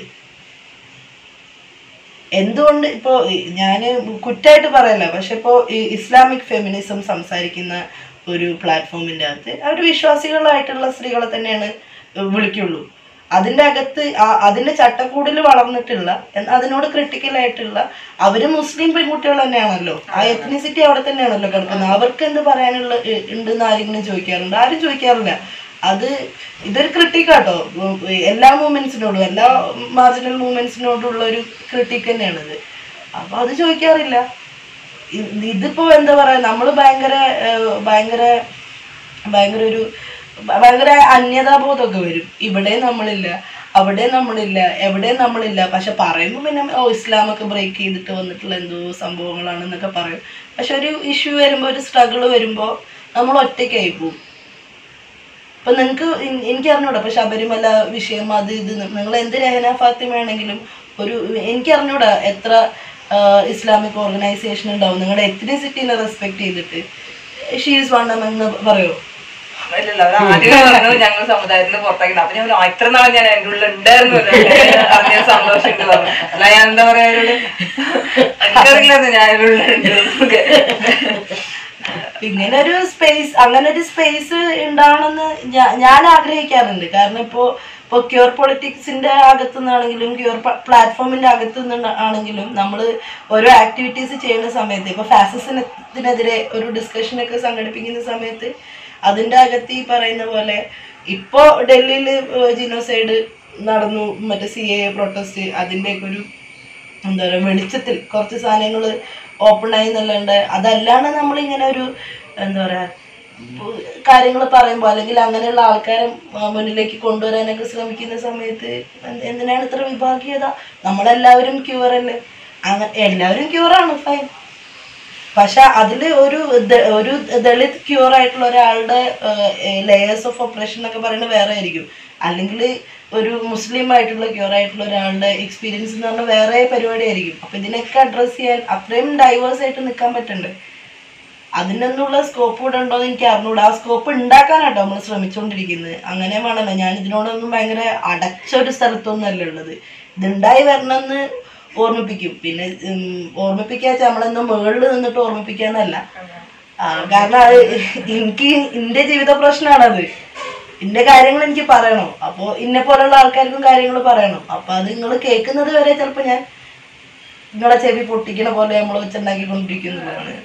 എന്തുകൊണ്ട് ഇപ്പോ ഞാൻ കുറ്റായിട്ട് പറയല്ല പക്ഷെ ഇപ്പോ ഈ ഇസ്ലാമിക് ഫെമിനിസം സംസാരിക്കുന്ന ഒരു പ്ലാറ്റ്ഫോമിന്റെ അകത്ത് അവർ വിശ്വാസികളായിട്ടുള്ള സ്ത്രീകളെ തന്നെയാണ് വിളിക്കുള്ളൂ അതിന്റെ അകത്ത് ആ- അതിന്റെ ചട്ടക്കൂടിൽ വളർന്നിട്ടുള്ള എന്ന- അതിനോട് ക്രിട്ടിക്കൽ ആയിട്ടുള്ള അവര് മുസ്ലിം പെൺകുട്ടികൾ തന്നെയാണല്ലോ ആ എത്നിസിറ്റി അവിടെ തന്നെയാണല്ലോ കിടക്കുന്നത് അവർക്ക് എന്ത് പറയാനുള്ള ഇ- ഉണ്ടെന്ന് ആരെങ്കിലും ചോദിക്കാറുണ്ട് ആരും ചോദിക്കാറില്ല അത് ഇതൊരു ക്രിട്ടിക്കാട്ടോ എല്ലാ മൂമെന്റ്സിനോടും എല്ലാ മാർജിനൽ മൂമെന്റ്സിനോടുള്ള ഒരു ക്രിട്ടിക് തന്നെയാണിത് അപ്പൊ അത് ചോദിക്കാറില്ല ഇ- ഇതിപ്പോ എന്താ പറയാ നമ്മള് ഭയങ്കര ഏഹ്, ഭയങ്കര ഭയങ്കര ഒരു ഭ- ഭയങ്കര അന്യതാബോധമൊക്കെ വരും ഇവിടെ നമ്മളില്ല അവിടെ നമ്മളില്ല എവിടെയും നമ്മളില്ല പക്ഷെ പറയുമ്പോൾ പിന്നെ ഓ ഇസ്ലാമൊക്കെ ബ്രേക്ക് ചെയ്തിട്ട് വന്നിട്ടുള്ള എന്തോ സംഭവങ്ങളാണെന്നൊക്കെ പറയും പക്ഷെ ഒരു ഇഷ്യൂ വരുമ്പോൾ ഒരു സ്ട്രഗിൾ വരുമ്പോൾ നമ്മൾ ഒറ്റയ്ക്കായി പോകും ഇപ്പൊ നിങ്ങക്ക് എനിക്ക് അറിഞ്ഞൂടാ ഇപ്പൊ ശബരിമല വിഷയം അത് ഇത് നിങ്ങൾ എന്ത് രഹന ഫാത്തിമയാണെങ്കിലും ഒരു എനിക്ക് അറിഞ്ഞൂടാ എത്ര ആ, ഇസ്ലാമിക് ഓർഗനൈസേഷൻ ഉണ്ടാവും നിങ്ങളുടെ എത്നിസിറ്റിനെ റെസ്പെക്ട് ചെയ്തിട്ട് ഷീസ് വണ്ണം എന്ന് പറയോ ഇല്ലല്ല അവർ ആദ്യമേ പറഞ്ഞു ഞങ്ങൾ സമുദായത്തിന് പുറത്താക്കി അപ്പൊ ഞാൻ പറഞ്ഞു, ഇത്ര നാളെ ഞാൻ എൻ്റെ ഉള്ളിൽ ഉണ്ടായിരുന്നു അറിഞ്ഞ സന്തോഷമുണ്ട് പറഞ്ഞു അല്ല ഞാൻ എന്താ പറയാ അവരോട് എനിക്കറിയില്ലായിരുന്നു ഞാൻ എൻ്റെ ഉള്ളിലുണ്ട് എന്നൊക്കെ. ഇങ്ങനെ ഒരു സ്പേസ് അങ്ങനെ ഒരു സ്പേസ് ഉണ്ടാവണമെന്ന് ഞാ- ഞാൻ ആഗ്രഹിക്കാറുണ്ട് കാരണം ഇപ്പോ ഇപ്പൊ ക്യൂർ പൊളിറ്റിക്സിന്റെ അകത്തു നിന്നാണെങ്കിലും ക്യൂർ പ്ലാറ്റ്ഫോമിന്റെ അകത്തു നിന്ന് ആണെങ്കിലും നമ്മൾ ഓരോ ആക്ടിവിറ്റീസ് ചെയ്യുന്ന സമയത്ത് ഇപ്പൊ ഫാസിസത്തിനെതിരെ ഒരു ഡിസ്കഷൻ ഒക്കെ സംഘടിപ്പിക്കുന്ന സമയത്ത് അതിന്റെ അകത്ത് ഈ പറയുന്ന പോലെ ഇപ്പോ ഡൽഹിയിൽ ജിനോസൈഡ് നടന്നു മറ്റേ സി എ പ്രൊട്ടസ്റ്റ് അതിൻ്റെയൊക്കെ ഒരു എന്താ പറയുക വെളിച്ചത്തിൽ കുറച്ച് സാധനങ്ങൾ ഓപ്പൺ ആയി എന്നല്ലാണ്ട് അതല്ലാണ്ട് നമ്മളിങ്ങനെ ഒരു എന്താ പറയാ കാര്യങ്ങൾ പറയുമ്പോൾ അല്ലെങ്കിൽ അങ്ങനെയുള്ള ആൾക്കാരെ ആ, മുന്നിലേക്ക് കൊണ്ടുവരാനൊക്കെ ശ്രമിക്കുന്ന സമയത്ത് എന്ത് എന്തിനാണ് ഇത്ര വിഭാഗീയത നമ്മളെല്ലാവരും ക്യൂർ അല്ലേ അങ്ങ എല്ലാവരും ക്യൂറാണ് ഫൈൻ പക്ഷെ അതിൽ ഒരു ദ- ഒരു ദളിത് ക്യൂർ ആയിട്ടുള്ള ഒരാളുടെ ലെയേഴ്സ് ഓഫ് ഓപ്പറേഷൻ എന്നൊക്കെ പറയുന്നത് വേറെ ആയിരിക്കും അല്ലെങ്കിൽ ഒരു മുസ്ലിം ആയിട്ടുള്ള ക്യൂർ ആയിട്ടുള്ള ഒരാളുടെ എക്സ്പീരിയൻസ് എന്ന് പറഞ്ഞാൽ വേറെ പരിപാടി ആയിരിക്കും അപ്പൊ ഇതിനൊക്കെ അഡ്രസ്സ് ചെയ്യാൻ അത്രയും ഡൈവേഴ്സ് ആയിട്ട് നിൽക്കാൻ പറ്റണ്ടേ അതിനൊന്നുള്ള സ്കോപ്പ് ഇവിടെ ഉണ്ടോ എന്ന് എനിക്ക് അറിഞ്ഞൂടാ ആ സ്കോപ്പ് ഉണ്ടാക്കാനാട്ടോ നമ്മൾ ശ്രമിച്ചുകൊണ്ടിരിക്കുന്നത് അങ്ങനെ വേണമല്ലോ ഞാൻ ഇതിനോടൊന്നും ഭയങ്കര അടച്ച ഒരു സ്ഥലത്തൊന്നും അല്ല ഉള്ളത് ഇതുണ്ടായി വരണമെന്ന് ഓർമ്മിപ്പിക്കും പിന്നെ ഉം, ഓർമ്മിപ്പിക്കാച്ച നമ്മളെന്നും മുകളിൽ നിന്നിട്ട് ഓർമ്മിപ്പിക്കാന്നല്ല ആ, കാരണം അത് എനിക്ക് എന്റെ ജീവിത പ്രശ്നമാണത് എന്റെ കാര്യങ്ങൾ എനിക്ക് പറയണം അപ്പോൾ ഇന്നെ പോലുള്ള ആൾക്കാർക്കും കാര്യങ്ങൾ പറയണം അപ്പൊ അത് നിങ്ങൾ കേൾക്കുന്നത് വരെ ചിലപ്പോ ഞാൻ നിങ്ങളെ ചെവി പൊട്ടിക്കണ പോലെ നമ്മൾ വെച്ചുണ്ടാക്കിക്കൊണ്ടിരിക്കുന്നതാണ്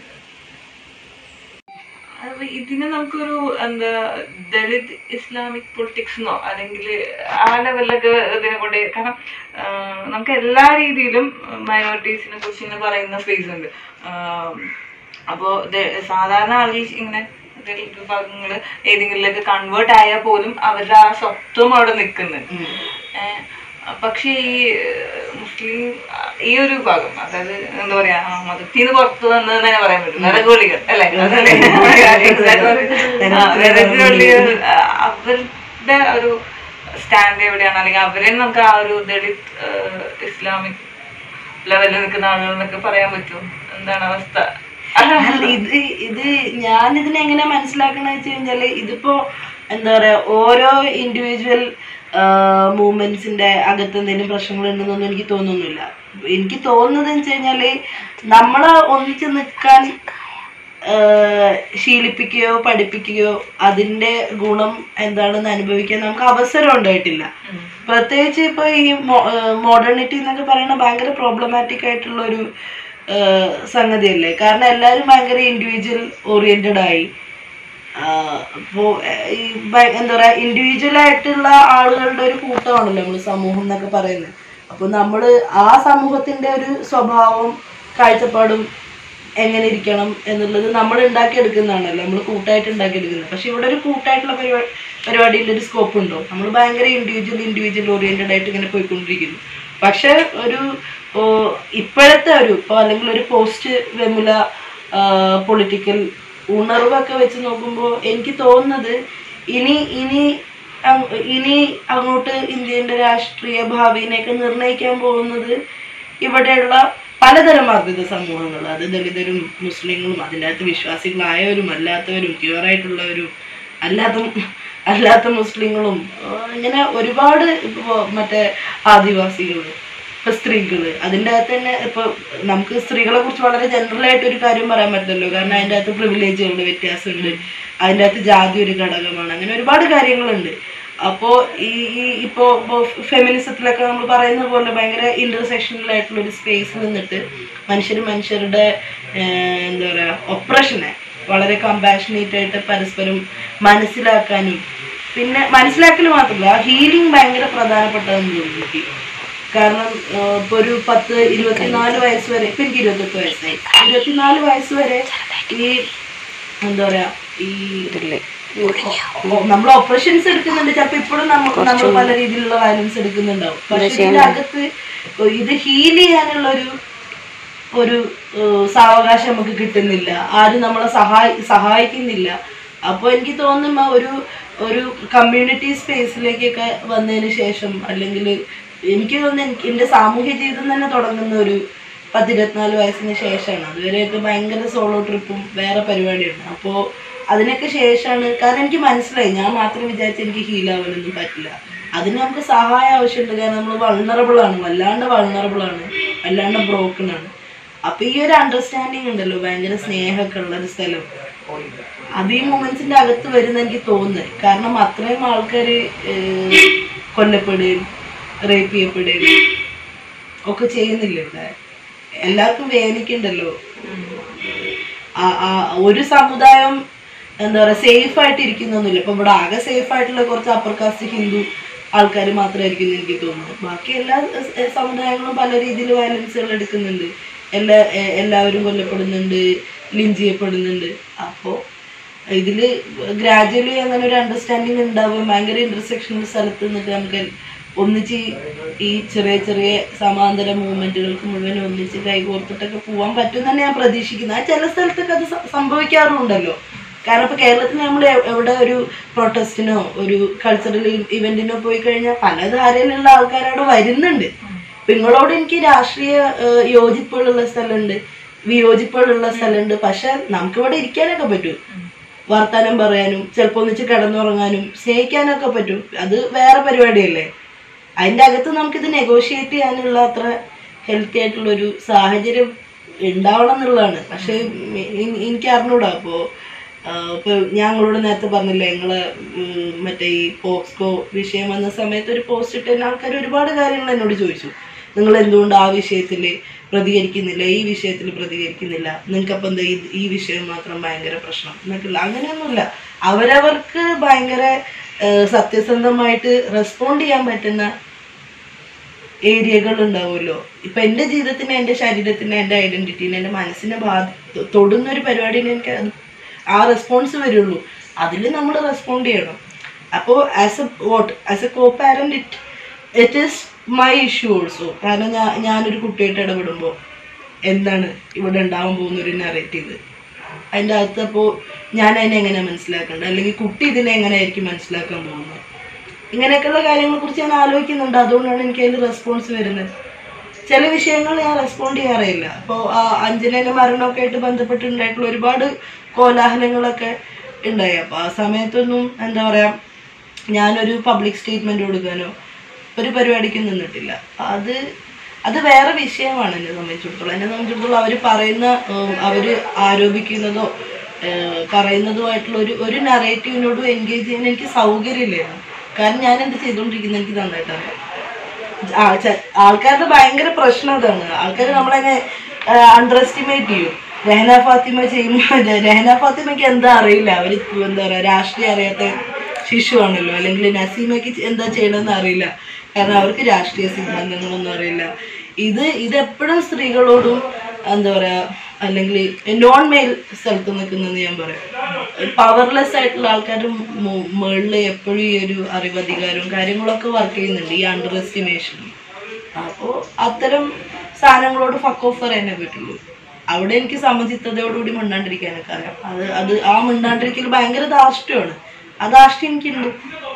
അപ്പൊ ഇതിനെ നമുക്കൊരു എന്താ ദളിത് ഇസ്ലാമിക് പൊളിറ്റിക്സ് എന്നോ അല്ലെങ്കിൽ ആ ലെവലിലൊക്കെ ഇതിനെ കൊണ്ട് കാരണം ആ, നമുക്ക് എല്ലാ രീതിയിലും മൈനോറിറ്റീസിനെ കുറിച്ച് ഇങ്ങനെ പറയുന്ന സ്പേസ് ഉണ്ട് അപ്പോൾ സാധാരണ ആളുകൾ ഇങ്ങനെ ദളിത് വിഭാഗങ്ങൾ ഏതെങ്കിലുമൊക്കെ കൺവേർട്ട് ആയാൽ പോലും അവരുടെ ആ സ്വത്വം അവിടെ നിൽക്കുന്നുണ്ട് ഏഹ് പക്ഷേ ഈ ഏഹ്, മുസ്ലിം അഹ് ഈ ഒരു വിഭാഗം അതായത് എന്താ പറയാ ആ, മതത്തിൽ നിന്ന് പുറത്തു വന്നത് തന്നെ പറയാൻ പറ്റും നരകോളികൾ അല്ലേ അതല്ലേ Exactly. ആ, നരകോളികൾ ആ, അവരുടെ ഒരു സ്റ്റാൻഡ് എവിടെയാണ് അല്ലെങ്കിൽ അവരെ നമുക്ക് ആ ഒരു ദളിത് ഏഹ്, ഇസ്ലാമിക് ലെവലിൽ നിൽക്കുന്ന ആളുകൾ എന്നൊക്കെ പറയാൻ പറ്റുമോ എന്താണ് അവസ്ഥ അല്ല, ഇത് ഇത് ഞാൻ ഇതിനെ എങ്ങനെ മനസ്സിലാക്കണെന്ന് വെച്ച് കഴിഞ്ഞാല് ഇതിപ്പോ എന്താ പറയാ ഓരോ ഇൻഡിവിജ്വൽ മൂവ്മെന്റ്സിന്റെ അകത്ത് എന്തെങ്കിലും പ്രശ്നങ്ങൾ ഉണ്ടെന്നൊന്നും എനിക്ക് തോന്നുന്നില്ല എനിക്ക് തോന്നുന്നത് വെച്ച് കഴിഞ്ഞാല് നമ്മളെ ഒന്നിച്ച് നിൽക്കാൻ ആഹ് ശീലിപ്പിക്കുകയോ പഠിപ്പിക്കുകയോ അതിന്റെ ഗുണം എന്താണെന്ന് അനുഭവിക്കാൻ നമുക്ക് അവസരം ഉണ്ടായിട്ടില്ല പ്രത്യേകിച്ച് ഇപ്പൊ ഈ മോഡേണിറ്റി എന്നൊക്കെ പറയുന്ന ഭയങ്കര പ്രോബ്ലമാറ്റിക് ആയിട്ടുള്ള ഒരു ആഹ് സംഗതിയല്ലേ കാരണം എല്ലാവരും ഭയങ്കര ഇൻഡിവിജ്വൽ ഓറിയന്റഡ് ആയി അപ്പോൾ ഈ ഭ- എന്താ പറയാ ഇൻഡിവിജ്വൽ ആയിട്ടുള്ള ആളുകളുടെ ഒരു കൂട്ടമാണല്ലോ നമ്മൾ സമൂഹം എന്നൊക്കെ പറയുന്നത് അപ്പോൾ നമ്മൾ ആ സമൂഹത്തിന്റെ ഒരു സ്വഭാവം കാഴ്ചപ്പാടും എങ്ങനെ ഇരിക്കണം എന്നുള്ളത് നമ്മൾ ഉണ്ടാക്കിയെടുക്കുന്നതാണല്ലോ നമ്മൾ കൂട്ടായിട്ട് ഉണ്ടാക്കിയെടുക്കുന്നത് പക്ഷെ ഇവിടെ ഒരു കൂട്ടായിട്ടുള്ള പരിപാടി പരിപാടിയിൽ ഒരു സ്കോപ്പ് ഉണ്ടോ നമ്മൾ ഭയങ്കര ഇൻഡിവിജ്വൽ ഇൻഡിവിജ്വൽ ഓറിയന്റഡ് ആയിട്ട് ഇങ്ങനെ പോയിക്കൊണ്ടിരിക്കുന്നു പക്ഷെ ഒരു ഓ, ഇപ്പോഴത്തെ ഒരു ഇപ്പോൾ അല്ലെങ്കിൽ ഒരു പോസ്റ്റ് വെമുല പൊളിറ്റിക്കൽ ഉണർവൊക്കെ വെച്ച് നോക്കുമ്പോൾ എനിക്ക് തോന്നുന്നത് ഇനി ഇനി അങ് ഇനി അങ്ങോട്ട് ഇന്ത്യൻ്റെ രാഷ്ട്രീയ ഭാവിനെയൊക്കെ നിർണ്ണയിക്കാൻ പോകുന്നത് ഇവിടെയുള്ള പലതരം വർദ്ധിത സമൂഹങ്ങൾ അത് ദളിതരും മുസ്ലിങ്ങളും അതിൻ്റെ അകത്ത് വിശ്വാസികളായവരും അല്ലാത്തവരും ക്യൂറായിട്ടുള്ളവരും അല്ലാത്ത അല്ലാത്ത മുസ്ലിങ്ങളും ആ, ഇങ്ങനെ ഒരുപാട് ഇപ്പൊ മറ്റേ ആദിവാസികൾ ഇപ്പൊ സ്ത്രീകള് അതിൻ്റെ അകത്ത് തന്നെ ഇപ്പൊ നമുക്ക് സ്ത്രീകളെ കുറിച്ച് വളരെ ജനറൽ ആയിട്ട് ഒരു കാര്യം പറയാൻ പറ്റില്ലല്ലോ കാരണം അതിൻ്റെ അകത്ത് പ്രിവിലേജുകളുടെ വ്യത്യാസമുണ്ട് അതിൻ്റെ അകത്ത് ജാതി ഒരു ഘടകമാണ് അങ്ങനെ ഒരുപാട് കാര്യങ്ങളുണ്ട് അപ്പോൾ ഈ ഈ ഇപ്പോൾ ഫെമിനിസത്തിലൊക്കെ നമ്മൾ പറയുന്ന പോലെ ഭയങ്കര ഇൻ്റർസെക്ഷനിലായിട്ടുള്ള ഒരു സ്പേസിൽ നിന്നിട്ട് മനുഷ്യർ മനുഷ്യരുടെ ഏഹ്, എന്താ പറയുക ഒപ്രഷനെ വളരെ കമ്പാഷനേറ്റ് ആയിട്ട് പരസ്പരം മനസ്സിലാക്കാനും പിന്നെ മനസ്സിലാക്കൽ മാത്രമല്ല ഹീലിംഗ് ഭയങ്കര പ്രധാനപ്പെട്ടതെന്ന് തോന്നുന്നു എനിക്ക് കാരണം ഏഹ്, ഇപ്പൊ ഒരു പത്ത് ഇരുപത്തിനാല് വയസ്സ് വരെ ഇപ്പൊ എനിക്ക് ഇരുപത്തെട്ട് വയസ്സായി ഇരുപത്തിനാല് വയസ്സ് വരെ ഈ എന്താ പറയാ ഈ നമ്മൾ ഓപ്പറേഷൻസ് എടുക്കുന്നുണ്ട് ചിലപ്പോ ഇപ്പോഴും നമുക്ക് നമ്മൾ പല രീതിയിലുള്ള വയലൻസ് എടുക്കുന്നുണ്ടാവും പക്ഷെ ഇതിന്റെ അകത്ത് ഇത് ഹീൽ ചെയ്യാനുള്ള ഒരു ഒരു ഏഹ്, സാവകാശം നമുക്ക് കിട്ടുന്നില്ല ആരും നമ്മളെ സഹായി സഹായിക്കുന്നില്ല അപ്പോൾ എനിക്ക് തോന്നുന്നു ഒരു ഒരു കമ്മ്യൂണിറ്റി സ്പേസിലേക്കൊക്കെ വന്നതിന് ശേഷം അല്ലെങ്കിൽ എനിക്ക് തോന്നുന്നു എനിക്ക് എൻ്റെ സാമൂഹ്യ ജീവിതം തന്നെ തുടങ്ങുന്ന ഒരു പത്തിരുപത്തിനാല് വയസ്സിന് ശേഷമാണ് അതുവരെയൊക്കെ ഭയങ്കര സോളോ ട്രിപ്പും വേറെ പരിപാടിയാണ് അപ്പോൾ അതിനൊക്കെ ശേഷമാണ് കാരണം എനിക്ക് മനസ്സിലായി ഞാൻ മാത്രം വിചാരിച്ച് എനിക്ക് ഹീൽ ആവാനൊന്നും പറ്റില്ല അതിന് നമുക്ക് സഹായം ആവശ്യമുണ്ട് കാരണം നമ്മൾ വൾണറബിൾ ആണ് വല്ലാണ്ട് വൾണറബിൾ ആണ് വല്ലാണ്ട് ബ്രോക്കൺ ആണ് അപ്പൊ ഈ ഒരു അണ്ടർസ്റ്റാൻഡിങ് ഉണ്ടല്ലോ ഭയങ്കര സ്നേഹമൊക്കെ ഉള്ള ഒരു സ്ഥലം അത് ഈ മൊമെന്റ്സിന്റെ അകത്ത് വരുന്ന എനിക്ക് തോന്നുന്നത് കാരണം അത്രയും ആൾക്കാർ കൊല്ലപ്പെടുകയും റേപ്പ് ചെയ്യപ്പെടുകയും ഒക്കെ ചെയ്യുന്നില്ല ഇവിടെ എല്ലാവർക്കും വേദനിക്കണ്ടല്ലോ ആ- ആ ഒരു സമുദായം എന്താ പറയാ സേഫ് ആയിട്ട് ഇരിക്കുന്നൊന്നുമില്ല ഇപ്പൊ ഇവിടെ ആകെ സേഫ് ആയിട്ടുള്ള കുറച്ച് അപ്പർ കാസ്റ്റ് ഹിന്ദു ആൾക്കാർ മാത്രമായിരിക്കും എന്ന് എനിക്ക് തോന്നുന്നു ബാക്കി എല്ലാ എ, സമുദായങ്ങളും പല രീതിയിൽ വയലൻസുകൾ എടുക്കുന്നുണ്ട് എല്ലാ എ- എല്ലാവരും കൊല്ലപ്പെടുന്നുണ്ട് ലിഞ്ച് ചെയ്യപ്പെടുന്നുണ്ട് അപ്പോൾ ഇതില് ഗ്രാജുവലി അങ്ങനെ ഒരു അണ്ടർസ്റ്റാൻഡിങ് ഉണ്ടാവുക ഭയങ്കര ഇന്റർസെക്ഷൻ സ്ഥലത്ത് നിന്നിട്ട് നമുക്ക് ഒന്നിച്ച് ഈ- ഈ ചെറിയ ചെറിയ സമാന്തര മൂവ്മെന്റുകൾക്ക് മുഴുവൻ ഒന്നിച്ച് കൈകോർത്തിട്ടൊക്കെ പോകാൻ പറ്റും തന്നെ ഞാൻ പ്രതീക്ഷിക്കുന്നു ആ ചില സ്ഥലത്തൊക്കെ അത് സ- സംഭവിക്കാറുണ്ടല്ലോ കാരണം ഇപ്പൊ കേരളത്തിൽ നമ്മൾ എവിടെ ഒരു പ്രൊട്ടസ്റ്റിനോ ഒരു കൾച്ചറൽ ഇവന്റിനോ പോയി കഴിഞ്ഞാൽ പല ധാരയിലുള്ള ആൾക്കാർ അവിടെ വരുന്നുണ്ട് ഇപ്പൊ നിങ്ങളോട് എനിക്ക് രാഷ്ട്രീയ ഏഹ്, യോജിപ്പുകളുള്ള സ്ഥലമുണ്ട് വിയോജിപ്പുകളുള്ള സ്ഥലമുണ്ട് പക്ഷെ നമുക്കിവിടെ ഇരിക്കാനൊക്കെ പറ്റും വർത്താനം പറയാനും ചിലപ്പോൾ ഒന്നിച്ച് കിടന്നുറങ്ങാനും സ്നേഹിക്കാനൊക്കെ പറ്റും അത് വേറെ പരിപാടിയല്ലേ അതിൻ്റെ അകത്ത് നമുക്കിത് നെഗോഷിയേറ്റ് ചെയ്യാനുള്ള അത്ര ഹെൽത്തി ആയിട്ടുള്ള ഒരു സാഹചര്യം ഉണ്ടാവണം എന്നുള്ളതാണ് പക്ഷെ എനിക്ക് അറിഞ്ഞൂടാ അപ്പോൾ ഇപ്പോൾ ഞങ്ങളോട് നേരത്തെ പറഞ്ഞില്ലേ ഞങ്ങള് ഉം, മറ്റേ ഈ പോക്സ്കോ വിഷയം വന്ന സമയത്ത് ഒരു പോസ്റ്റ് ഇട്ട ആൾക്കാർ ഒരുപാട് കാര്യങ്ങൾ എന്നോട് ചോദിച്ചു നിങ്ങൾ എന്തുകൊണ്ട് ആ വിഷയത്തിൽ പ്രതികരിക്കുന്നില്ല ഈ വിഷയത്തിൽ പ്രതികരിക്കുന്നില്ല നിങ്ങൾക്കപ്പം എന്താ ഈ ഈ വിഷയം മാത്രം ഭയങ്കര പ്രശ്നം എന്നൊക്കെയുള്ള അങ്ങനെയൊന്നുമില്ല അവരവർക്ക് ഭയങ്കര ഏഹ്, സത്യസന്ധമായിട്ട് റെസ്പോണ്ട് ചെയ്യാൻ പറ്റുന്ന ഏരിയകൾ ഉണ്ടാവുമല്ലോ ഇപ്പൊ എൻ്റെ ജീവിതത്തിന് എൻ്റെ ശരീരത്തിന് എൻ്റെ ഐഡന്റിറ്റിനെ എൻ്റെ മനസ്സിനെ ബാധി തൊടുന്ന ഒരു പരിപാടിന് എനിക്ക് അത് ആ റെസ്പോൺസ് വരുള്ളൂ അതിൽ നമ്മൾ റെസ്പോണ്ട് ചെയ്യണം അപ്പോൾ as a vote as a coparent it it is my issue also കാരണം ഞാൻ ഞാനൊരു കുട്ടിയായിട്ട് ഇടപെടുമ്പോൾ എന്താണ് ഇവിടെ ഉണ്ടാവാൻ പോകുന്ന ഒരു നെറേറ്റീവ് അതിൻ്റെ അകത്ത് അപ്പോൾ ഞാൻ അതിനെ എങ്ങനെ മനസ്സിലാക്കേണ്ടത് അല്ലെങ്കിൽ കുട്ടി ഇതിനെ എങ്ങനെയായിരിക്കും മനസ്സിലാക്കാൻ പോകുന്നത് ഇങ്ങനെയൊക്കെയുള്ള കാര്യങ്ങളെ കുറിച്ച് ഞാൻ ആലോചിക്കുന്നുണ്ട് അതുകൊണ്ടാണ് എനിക്ക് അതിൽ റെസ്പോൺസ് വരുന്നത് ചില വിഷയങ്ങൾ ഞാൻ റെസ്പോണ്ട് ചെയ്യാറില്ല അപ്പോൾ ആ അഞ്ജനയുടെ മരണമൊക്കെ ആയിട്ട് ബന്ധപ്പെട്ടുണ്ടായിട്ടുള്ള ഒരുപാട് കോലാഹലങ്ങളൊക്കെ ഉണ്ടായി അപ്പോൾ ആ സമയത്തൊന്നും എന്താ പറയുക ഞാനൊരു പബ്ലിക് സ്റ്റേറ്റ്മെൻറ്റ് കൊടുക്കാനോ ഒരു പരിപാടിക്കും നിന്നിട്ടില്ല അത് അത് വേറെ വിഷയമാണ് എന്നെ സംബന്ധിച്ചിടത്തോളം എന്നെ സംബന്ധിച്ചിടത്തോളം അവർ പറയുന്ന അവർ ആരോപിക്കുന്നതോ ഏഹ് പറയുന്നതുമായിട്ടുള്ള ഒരു ഒരു നറേറ്റീവിനോടും എൻഗേജ് ചെയ്യാൻ എനിക്ക് സൗകര്യമില്ലായിരുന്നു കാരണം ഞാൻ എന്ത് ചെയ്തുകൊണ്ടിരിക്കുന്നത് എനിക്ക് നന്നായിട്ട് അറിയാം ആ- ചെ- ആൾക്കാരുടെ ഭയങ്കര പ്രശ്നം അതാണ് ആൾക്കാർ നമ്മളെന്നെ അണ്ടർ എസ്റ്റിമേറ്റ് ചെയ്യും രഹന ഫാത്തിമ ചെയ്യുമ്പോൾ രഹന ഫാത്തിമയ്ക്ക് എന്താ അറിയില്ല അവർ എന്താ പറയുക രാഷ്ട്രീയം അറിയാത്ത ശിശുവാണല്ലോ അല്ലെങ്കിൽ നസീമയ്ക്ക് എന്താ ചെയ്യണമെന്ന് അറിയില്ല കാരണം അവർക്ക് രാഷ്ട്രീയ സിദ്ധാന്തങ്ങളൊന്നും അറിയില്ല ഇത് ഇതെപ്പോഴും സ്ത്രീകളോടും എന്താ പറയുക അല്ലെങ്കിൽ നോൺ മെയിൽ സ്ഥലത്ത് നിൽക്കുന്നതെന്ന് ഞാൻ പറയാം പവർലെസ് ആയിട്ടുള്ള ആൾക്കാർ മുകളിൽ എപ്പോഴും ഈ ഒരു അറിവധികാരവും കാര്യങ്ങളൊക്കെ വർക്ക് ചെയ്യുന്നുണ്ട് ഈ അണ്ടർ എസ്റ്റിമേഷൻ അപ്പോൾ അത്തരം സാധനങ്ങളോട് ഫക്ക് ഓഫ് പറയാനേ പറ്റുള്ളൂ അവിടെ എനിക്ക് സമചിത്തതയോടുകൂടി മിണ്ടാണ്ടിരിക്കാനൊക്കെ അറിയാം അത് അത് ആ മിണ്ടാണ്ടിരിക്കൽ ഭയങ്കര ധാർഷ്ട്യമാണ് ആ ധാർഷ്ട്യം എനിക്കുണ്ട്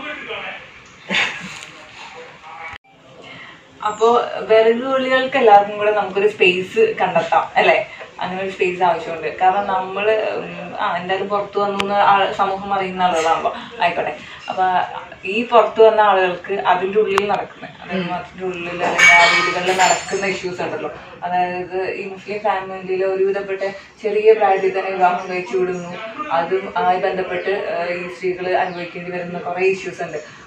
അപ്പോ വിറകുള്ളികൾക്ക് എല്ലാവർക്കും കൂടെ നമുക്കൊരു സ്പേസ് കണ്ടെത്താം അല്ലേ അങ്ങനെ ഒരു സ്പേസ് ആവശ്യമുണ്ട് കാരണം നമ്മൾ ആ എന്തായാലും പുറത്തു വന്ന ആൾ സമൂഹം അറിയുന്ന ആളുകളാണല്ലോ ആയിക്കോട്ടെ അപ്പൊ ഈ പുറത്തു വന്ന ആളുകൾക്ക് അതിൻ്റെ ഉള്ളിൽ നടക്കുന്ന അതായത് മറ്റൊരു ഉള്ളിൽ അല്ലെങ്കിൽ ആ വീടുകളിൽ നടക്കുന്ന ഇഷ്യൂസ് ഉണ്ടല്ലോ അതായത് ഈ മുസ്ലിം ഫാമിലിയിൽ ഒരുവിധപ്പെട്ട ചെറിയ പ്രായത്തിൽ തന്നെ വിവാഹം കഴിച്ചു വിടുന്നു അതും ആയി ബന്ധപ്പെട്ട് ആ, ഈ സ്ത്രീകൾ അനുഭവിക്കേണ്ടി വരുന്ന കുറേ ഇഷ്യൂസ് ഉണ്ട്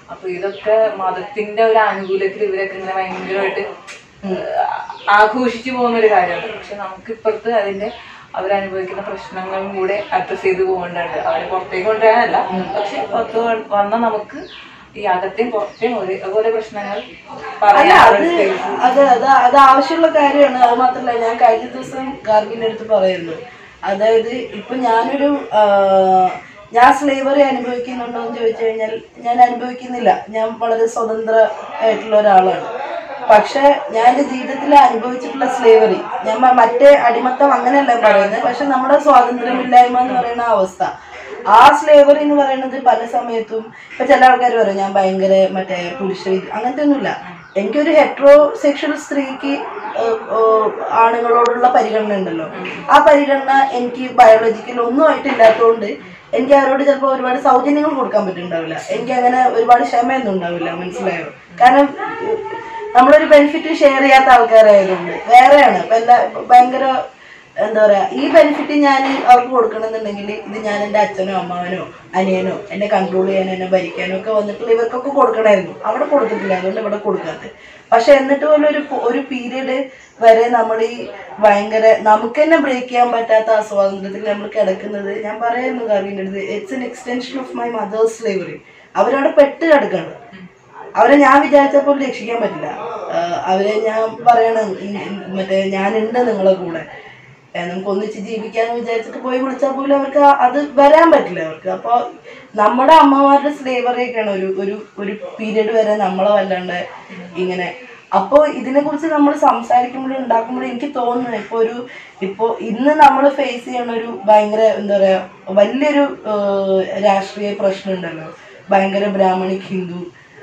അപ്പൊ ഇതൊക്കെ മതത്തിന്റെ ഒരു ആനുകൂല്യത്തിൽ ഇവരൊക്കെ ഇങ്ങനെ ഭയങ്കരമായിട്ട് ആഘോഷിച്ചു പോകുന്ന ഒരു കാര്യമാണ് പക്ഷെ നമുക്ക് ഇപ്പുറത്ത് അതിന്റെ അവരനുഭവിക്കുന്ന പ്രശ്നങ്ങളും കൂടെ അഡ്രസ് ചെയ്ത് പോകേണ്ടതുണ്ട് അവരെ പുറത്തേക്ക് കൊണ്ടുവരാനല്ല പക്ഷെ പുറത്ത് വ- വന്ന നമുക്ക് ഈ അകത്തെയും പുറത്തെയും ഒരേപോലെ പ്രശ്നങ്ങൾ അല്ല പറയാൻ അത് അത് അത് അത് ആവശ്യമുള്ള കാര്യമാണ് അത് മാത്രല്ല ഞാൻ കഴിഞ്ഞ ദിവസം ഗാർഗിന്റെ അടുത്ത് പറയുന്നു അതായത് ഇപ്പൊ ഞാനൊരു ആ, ഞാൻ സ്ലേവറി അനുഭവിക്കുന്നുണ്ടോ എന്ന് ചോദിച്ചു കഴിഞ്ഞാൽ ഞാൻ അനുഭവിക്കുന്നില്ല ഞാൻ വളരെ സ്വതന്ത്ര ആയിട്ടുള്ള ഒരാളാണ് പക്ഷെ ഞാൻ എൻ്റെ ജീവിതത്തിൽ അനുഭവിച്ചിട്ടുള്ള സ്ലേവറി ഞാൻ മ- മറ്റേ അടിമത്തം അങ്ങനെയല്ല പറയുന്നത് പക്ഷെ നമ്മുടെ സ്വാതന്ത്ര്യമില്ലായ്മ എന്ന് പറയുന്ന ആ അവസ്ഥ ആ സ്ലേവറി എന്ന് പറയുന്നത് പല സമയത്തും ഇപ്പൊ ചില ആൾക്കാർ പറയും ഞാൻ ഭയങ്കര മറ്റേ പുരുഷ വിരുദ്ധ- അങ്ങനത്തെ ഒന്നുമില്ല എനിക്കൊരു ഹെട്രോ സെക്ഷൽ സ്ത്രീക്ക് ഏഹ്, ഏഹ്, ആണുങ്ങളോടുള്ള പരിഗണന ഉണ്ടല്ലോ ആ പരിഗണന എനിക്ക് ബയോളജിക്കൽ ഒന്നും ആയിട്ടില്ലാത്തതുകൊണ്ട് എനിക്ക് അവരോട് ചിലപ്പോൾ ഒരുപാട് സൗജന്യങ്ങൾ കൊടുക്കാൻ പറ്റുന്നുണ്ടാവില്ല എനിക്ക് അങ്ങനെ ഒരുപാട് ക്ഷമയൊന്നും ഉണ്ടാവില്ല മനസ്സിലായോ കാരണം ഏഹ്, നമ്മളൊരു ബെനിഫിറ്റ് ഷെയർ ചെയ്യാത്ത ആൾക്കാരായതുകൊണ്ട് വേറെയാണ് ഇപ്പൊ എല്ലാ ഭയങ്കര എന്താ പറയാ ഈ ബെനിഫിറ്റ് ഞാൻ അവർക്ക് കൊടുക്കണമെന്നുണ്ടെങ്കിൽ ഇത് ഞാൻ എൻ്റെ അച്ഛനോ അമ്മാവനോ അനിയനോ എന്നെ കൺട്രോൾ ചെയ്യാനോ എന്നെ ഭരിക്കാനോ ഒക്കെ വന്നിട്ടുള്ള ഇവർക്കൊക്കെ കൊടുക്കണമായിരുന്നു അവിടെ കൊടുത്തിട്ടില്ല അതുകൊണ്ട് ഇവിടെ കൊടുക്കാത്തത് പക്ഷെ എന്നിട്ട് പോലും ഒരു ഒരു പീരീഡ് വരെ നമ്മൾ ഈ ഭയങ്കര നമുക്ക് തന്നെ ബ്രേക്ക് ചെയ്യാൻ പറ്റാത്ത ആ സ്വാതന്ത്ര്യത്തിൽ നമ്മൾ കിടക്കുന്നത് ഞാൻ പറയായിരുന്നു കാർവിൻ്റെ അടുത്ത് it's an extension of my mother's slavery അവരവിടെ പെട്ട് കിടക്കണം അവരെ ഞാൻ വിചാരിച്ചപ്പോൾ രക്ഷിക്കാൻ പറ്റില്ല ആഹ് അവരെ ഞാൻ പറയണം ഉം, ഉം, മറ്റേ ഞാനുണ്ട് നിങ്ങളെ കൂടെ ഏഹ് നമുക്ക് ഒന്നിച്ച് ജീവിക്കാന്ന് വിചാരിച്ചിട്ട് പോയി വിളിച്ചാൽ പോലും അവർക്ക് ആ- അത് വരാൻ പറ്റില്ല അവർക്ക് അപ്പോൾ നമ്മുടെ അമ്മമാരുടെ സ്ലേവറി ഒക്കെയാണ് ഒരു ഒരു ഒരു പീരീഡ് വരെ നമ്മളെ വല്ലാണ്ട് ഇങ്ങനെ അപ്പോൾ ഇതിനെക്കുറിച്ച് നമ്മൾ സംസാരിക്കുമ്പോഴും ഉണ്ടാക്കുമ്പോഴും എനിക്ക് തോന്നുന്നു ഇപ്പോൾ ഒരു ഇപ്പോൾ ഇന്ന് നമ്മൾ ഫേസ് ചെയ്യണ ഒരു ഭയങ്കര എന്താ പറയുക വലിയൊരു ഏഹ്, രാഷ്ട്രീയ പ്രശ്നം ഉണ്ടല്ലോ ഭയങ്കര ബ്രാഹ്മണിക് ഹിന്ദു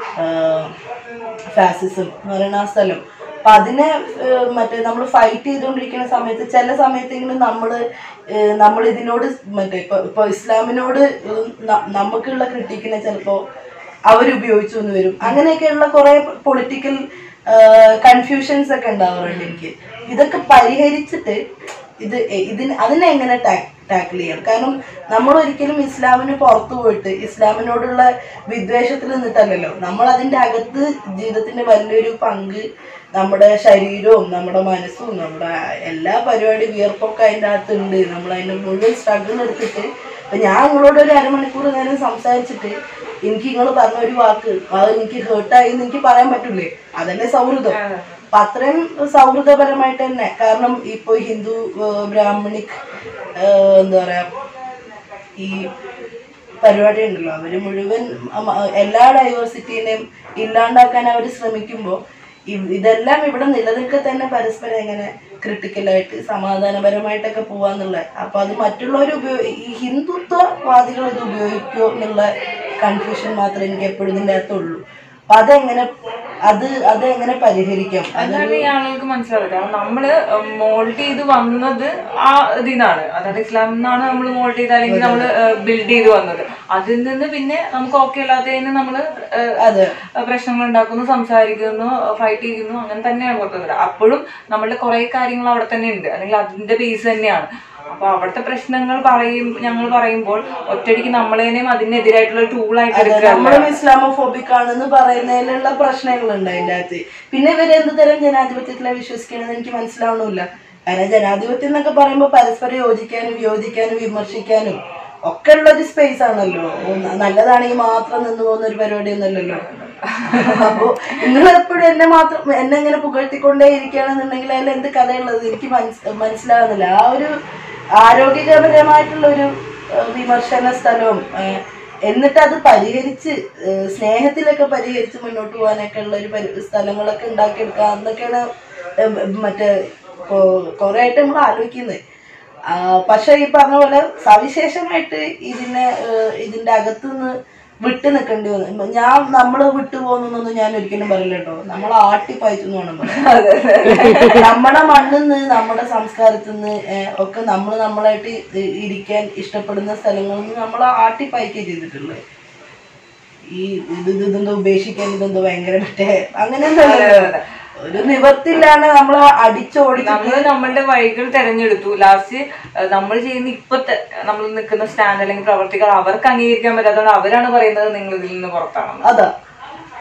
ഫാസിസം എന്ന് പറയുന്ന ആ സ്ഥലം അപ്പൊ അതിനെ ഏഹ്, മറ്റേ നമ്മൾ ഫൈറ്റ് ചെയ്തുകൊണ്ടിരിക്കുന്ന സമയത്ത് ചില സമയത്തെങ്കിലും നമ്മൾ നമ്മൾ ഇതിനോട് മറ്റേ ഇപ്പൊ ഇപ്പൊ ഇസ്ലാമിനോട് ഏഹ്, ന- നമുക്കുള്ള ക്രിട്ടിക്കിനെ ചിലപ്പോ അവരുപയോഗിച്ചു എന്ന് വരും അങ്ങനെയൊക്കെയുള്ള കുറെ പൊളിറ്റിക്കൽ കൺഫ്യൂഷൻസ് ഒക്കെ ഉണ്ടാവാറുണ്ട് എനിക്ക് ഇതൊക്കെ പരിഹരിച്ചിട്ട് ഇത് എ- ഇതിന് അതിനെ എങ്ങനെ ടാക്കിൾ ചെയ്യാം കാരണം നമ്മൾ ഒരിക്കലും ഇസ്ലാമിന് പുറത്തു പോയിട്ട് ഇസ്ലാമിനോടുള്ള വിദ്വേഷത്തിൽ നിന്നിട്ടല്ലല്ലോ നമ്മൾ അതിൻ്റെ അകത്ത് ജീവിതത്തിന്റെ വലിയൊരു പങ്ക് നമ്മുടെ ശരീരവും നമ്മുടെ മനസ്സും നമ്മുടെ എല്ലാ പരിപാടി വിയർപ്പൊക്കെ അതിൻ്റെ അകത്തുണ്ട് നമ്മൾ അതിൻ്റെ മുഴുവൻ സ്ട്രഗിൾ എടുത്തിട്ട് ഇപ്പൊ ഞാൻ നിങ്ങളോട് ഒരു അരമണിക്കൂർ നേരം സംസാരിച്ചിട്ട് എനിക്ക് നിങ്ങൾ പറഞ്ഞ ഒരു വാക്ക് അത് എനിക്ക് ഹേർട്ടായി എന്ന് എനിക്ക് പറയാൻ പറ്റൂലേ അതല്ലേ സൗഹൃദം അപ്പൊ അത്രയും സൗഹൃദപരമായിട്ട് തന്നെ കാരണം ഇപ്പൊ ഹിന്ദു ഏഹ്, ബ്രാഹ്മണിക് ഏഹ്, എന്താ പറയാ ഈ പരിപാടി ഉണ്ടല്ലോ അവര് മുഴുവൻ അമ- എല്ലാ ഡൈവേഴ്സിറ്റീനെയും ഇല്ലാണ്ടാക്കാൻ അവർ ശ്രമിക്കുമ്പോൾ ഇതെല്ലാം ഇവിടെ നിലനിൽക്കെ തന്നെ പരസ്പരം എങ്ങനെ ക്രിട്ടിക്കലായിട്ട് സമാധാനപരമായിട്ടൊക്കെ പോവാന്നുള്ളത് അപ്പൊ അത് മറ്റുള്ളവർ ഉപയോഗി ഈ ഹിന്ദുത്വവാദികൾ ഇത് ഉപയോഗിക്കുമോ എന്നുള്ള കൺഫ്യൂഷൻ മാത്രമേ എനിക്ക് എപ്പോഴും ഇതിൻ്റെ അകത്തുള്ളൂ അപ്പൊ അതെങ്ങനെ അത് അതെങ്ങനെ പരിഹരിക്കാം അതാണ് ഈ ആളുകൾക്ക് മനസ്സിലാവുക കാരണം നമ്മള് മോൾഡ് ചെയ്ത് വന്നത് ആ ഇതിന്നാണ് അതായത് ഇസ്ലാമിൽ നിന്നാണ് നമ്മൾ മോൾഡ് ചെയ്ത് അല്ലെങ്കിൽ നമ്മൾ ബിൽഡ് ചെയ്ത് വന്നത് അതിൽ നിന്ന് പിന്നെ നമുക്ക് ഓക്കെ അല്ലാത്തതിന് നമ്മൾ അതെ പ്രശ്നങ്ങൾ ഉണ്ടാക്കുന്നു സംസാരിക്കുന്നു ഫൈറ്റ് ചെയ്യുന്നു അങ്ങനെ തന്നെയാണ് പുറത്തു വരിക അപ്പോഴും നമ്മളുടെ കുറെ കാര്യങ്ങൾ അവിടെ തന്നെ ഉണ്ട് അല്ലെങ്കിൽ അതിന്റെ ബേസ് തന്നെയാണ് അപ്പൊ അവിടുത്തെ പ്രശ്നങ്ങൾ പറയും ഞങ്ങൾ പറയുമ്പോൾ ഒറ്റയടിക്ക് നമ്മളേനെയും അതിനെതിരായിട്ടുള്ള ടൂളായിട്ട് എടുക്കുക നമ്മളും ഇസ്ലാമോഫോബിക് ആണെന്ന് പറയുന്നതിലുള്ള പ്രശ്നങ്ങളുണ്ട് അതിൻ്റെ അകത്ത് പിന്നെ ഇവർ എന്ത് തരം ജനാധിപത്യത്തിലെ വിശ്വസിക്കണമെന്ന് എനിക്ക് മനസ്സിലാവണമില്ല കാരണം ജനാധിപത്യം എന്നൊക്കെ പറയുമ്പോൾ പരസ്പരം യോജിക്കാനും യോജിക്കാനും വിമർശിക്കാനും ഒക്കെ ഉള്ള ഒരു സ്പേസ് ആണല്ലോ ന- നല്ലതാണെങ്കിൽ മാത്രം നിന്ന് പോകുന്ന ഒരു പരിപാടി ഒന്നല്ലല്ലോ അപ്പോ നിങ്ങൾ എപ്പോഴും എന്നെ മാത്രം എന്നെ ഇങ്ങനെ പുകഴ്ത്തിക്കൊണ്ടേ ഇരിക്കുകയാണെന്നുണ്ടെങ്കിൽ അതിൽ എന്ത് കഥയുള്ളത് എനിക്ക് മനസ് മനസ്സിലാകുന്നില്ല ആ ഒരു ആരോഗ്യകരമായിട്ടുള്ള ഒരു ഏഹ്, വിമർശന സ്ഥലവും ഏഹ്, എന്നിട്ട് അത് പരിഹരിച്ച് ഏഹ്, സ്നേഹത്തിലൊക്കെ പരിഹരിച്ച് മുന്നോട്ട് പോകാനൊക്കെ ഉള്ള ഒരു പരി സ്ഥലങ്ങളൊക്കെ ഉണ്ടാക്കിയെടുക്കുക എന്നൊക്കെയാണ് ഏഹ്, മറ്റേ കുറെ ആയിട്ട് നമ്മൾ ആലോചിക്കുന്നത് പക്ഷെ ഈ പറഞ്ഞ പോലെ സവിശേഷമായിട്ട് ഇതിനെ ഏഹ്, ഇതിന്റെ അകത്തുനിന്ന് വിട്ടു നിൽക്കേണ്ടി വന്നു ഞാൻ നമ്മൾ വിട്ടു പോകുന്നൊന്നും ഞാൻ ഒരിക്കലും പറയില്ല കേട്ടോ നമ്മൾ ആട്ടിപ്പായിച്ചു എന്ന് വേണം പറയാൻ നമ്മുടെ മണ്ണിൽ നിന്ന് നമ്മുടെ സംസ്കാരത്തിൽ നിന്ന് ഏഹ്, ഒക്കെ നമ്മൾ നമ്മളായിട്ട് ഇ- ഇരിക്കാൻ ഇഷ്ടപ്പെടുന്ന സ്ഥലങ്ങളിൽ നിന്ന് നമ്മൾ ആട്ടിപ്പായിക്കുക ചെയ്തിട്ടുള്ളത് ഈ ഇത് ഇത് ഇതെന്തോ ഉപേക്ഷിക്കാൻ ഇതെന്തോ ഭയങ്കര മറ്റേ അങ്ങനെയൊന്നും അല്ലല്ലോ. ഒരു നിവർത്തില്ലാണ് നമ്മൾ അടിച്ചോടിച്ച് നമ്മൾ നമ്മളുടെ വഴികൾ തെരഞ്ഞെടുത്തു ലാസ്റ്റ് നമ്മൾ ചെയ്യുന്ന ഇപ്പത്തെ നമ്മൾ നിൽക്കുന്ന സ്റ്റാൻഡ് അല്ലെങ്കിൽ പ്രവർത്തികൾ അവർക്ക് അംഗീകരിക്കാൻ പറ്റാത്തതുകൊണ്ട് അവരാണ് പറയുന്നത് നിങ്ങൾ ഇതിൽ നിന്ന് പുറത്താണെന്ന് അതാ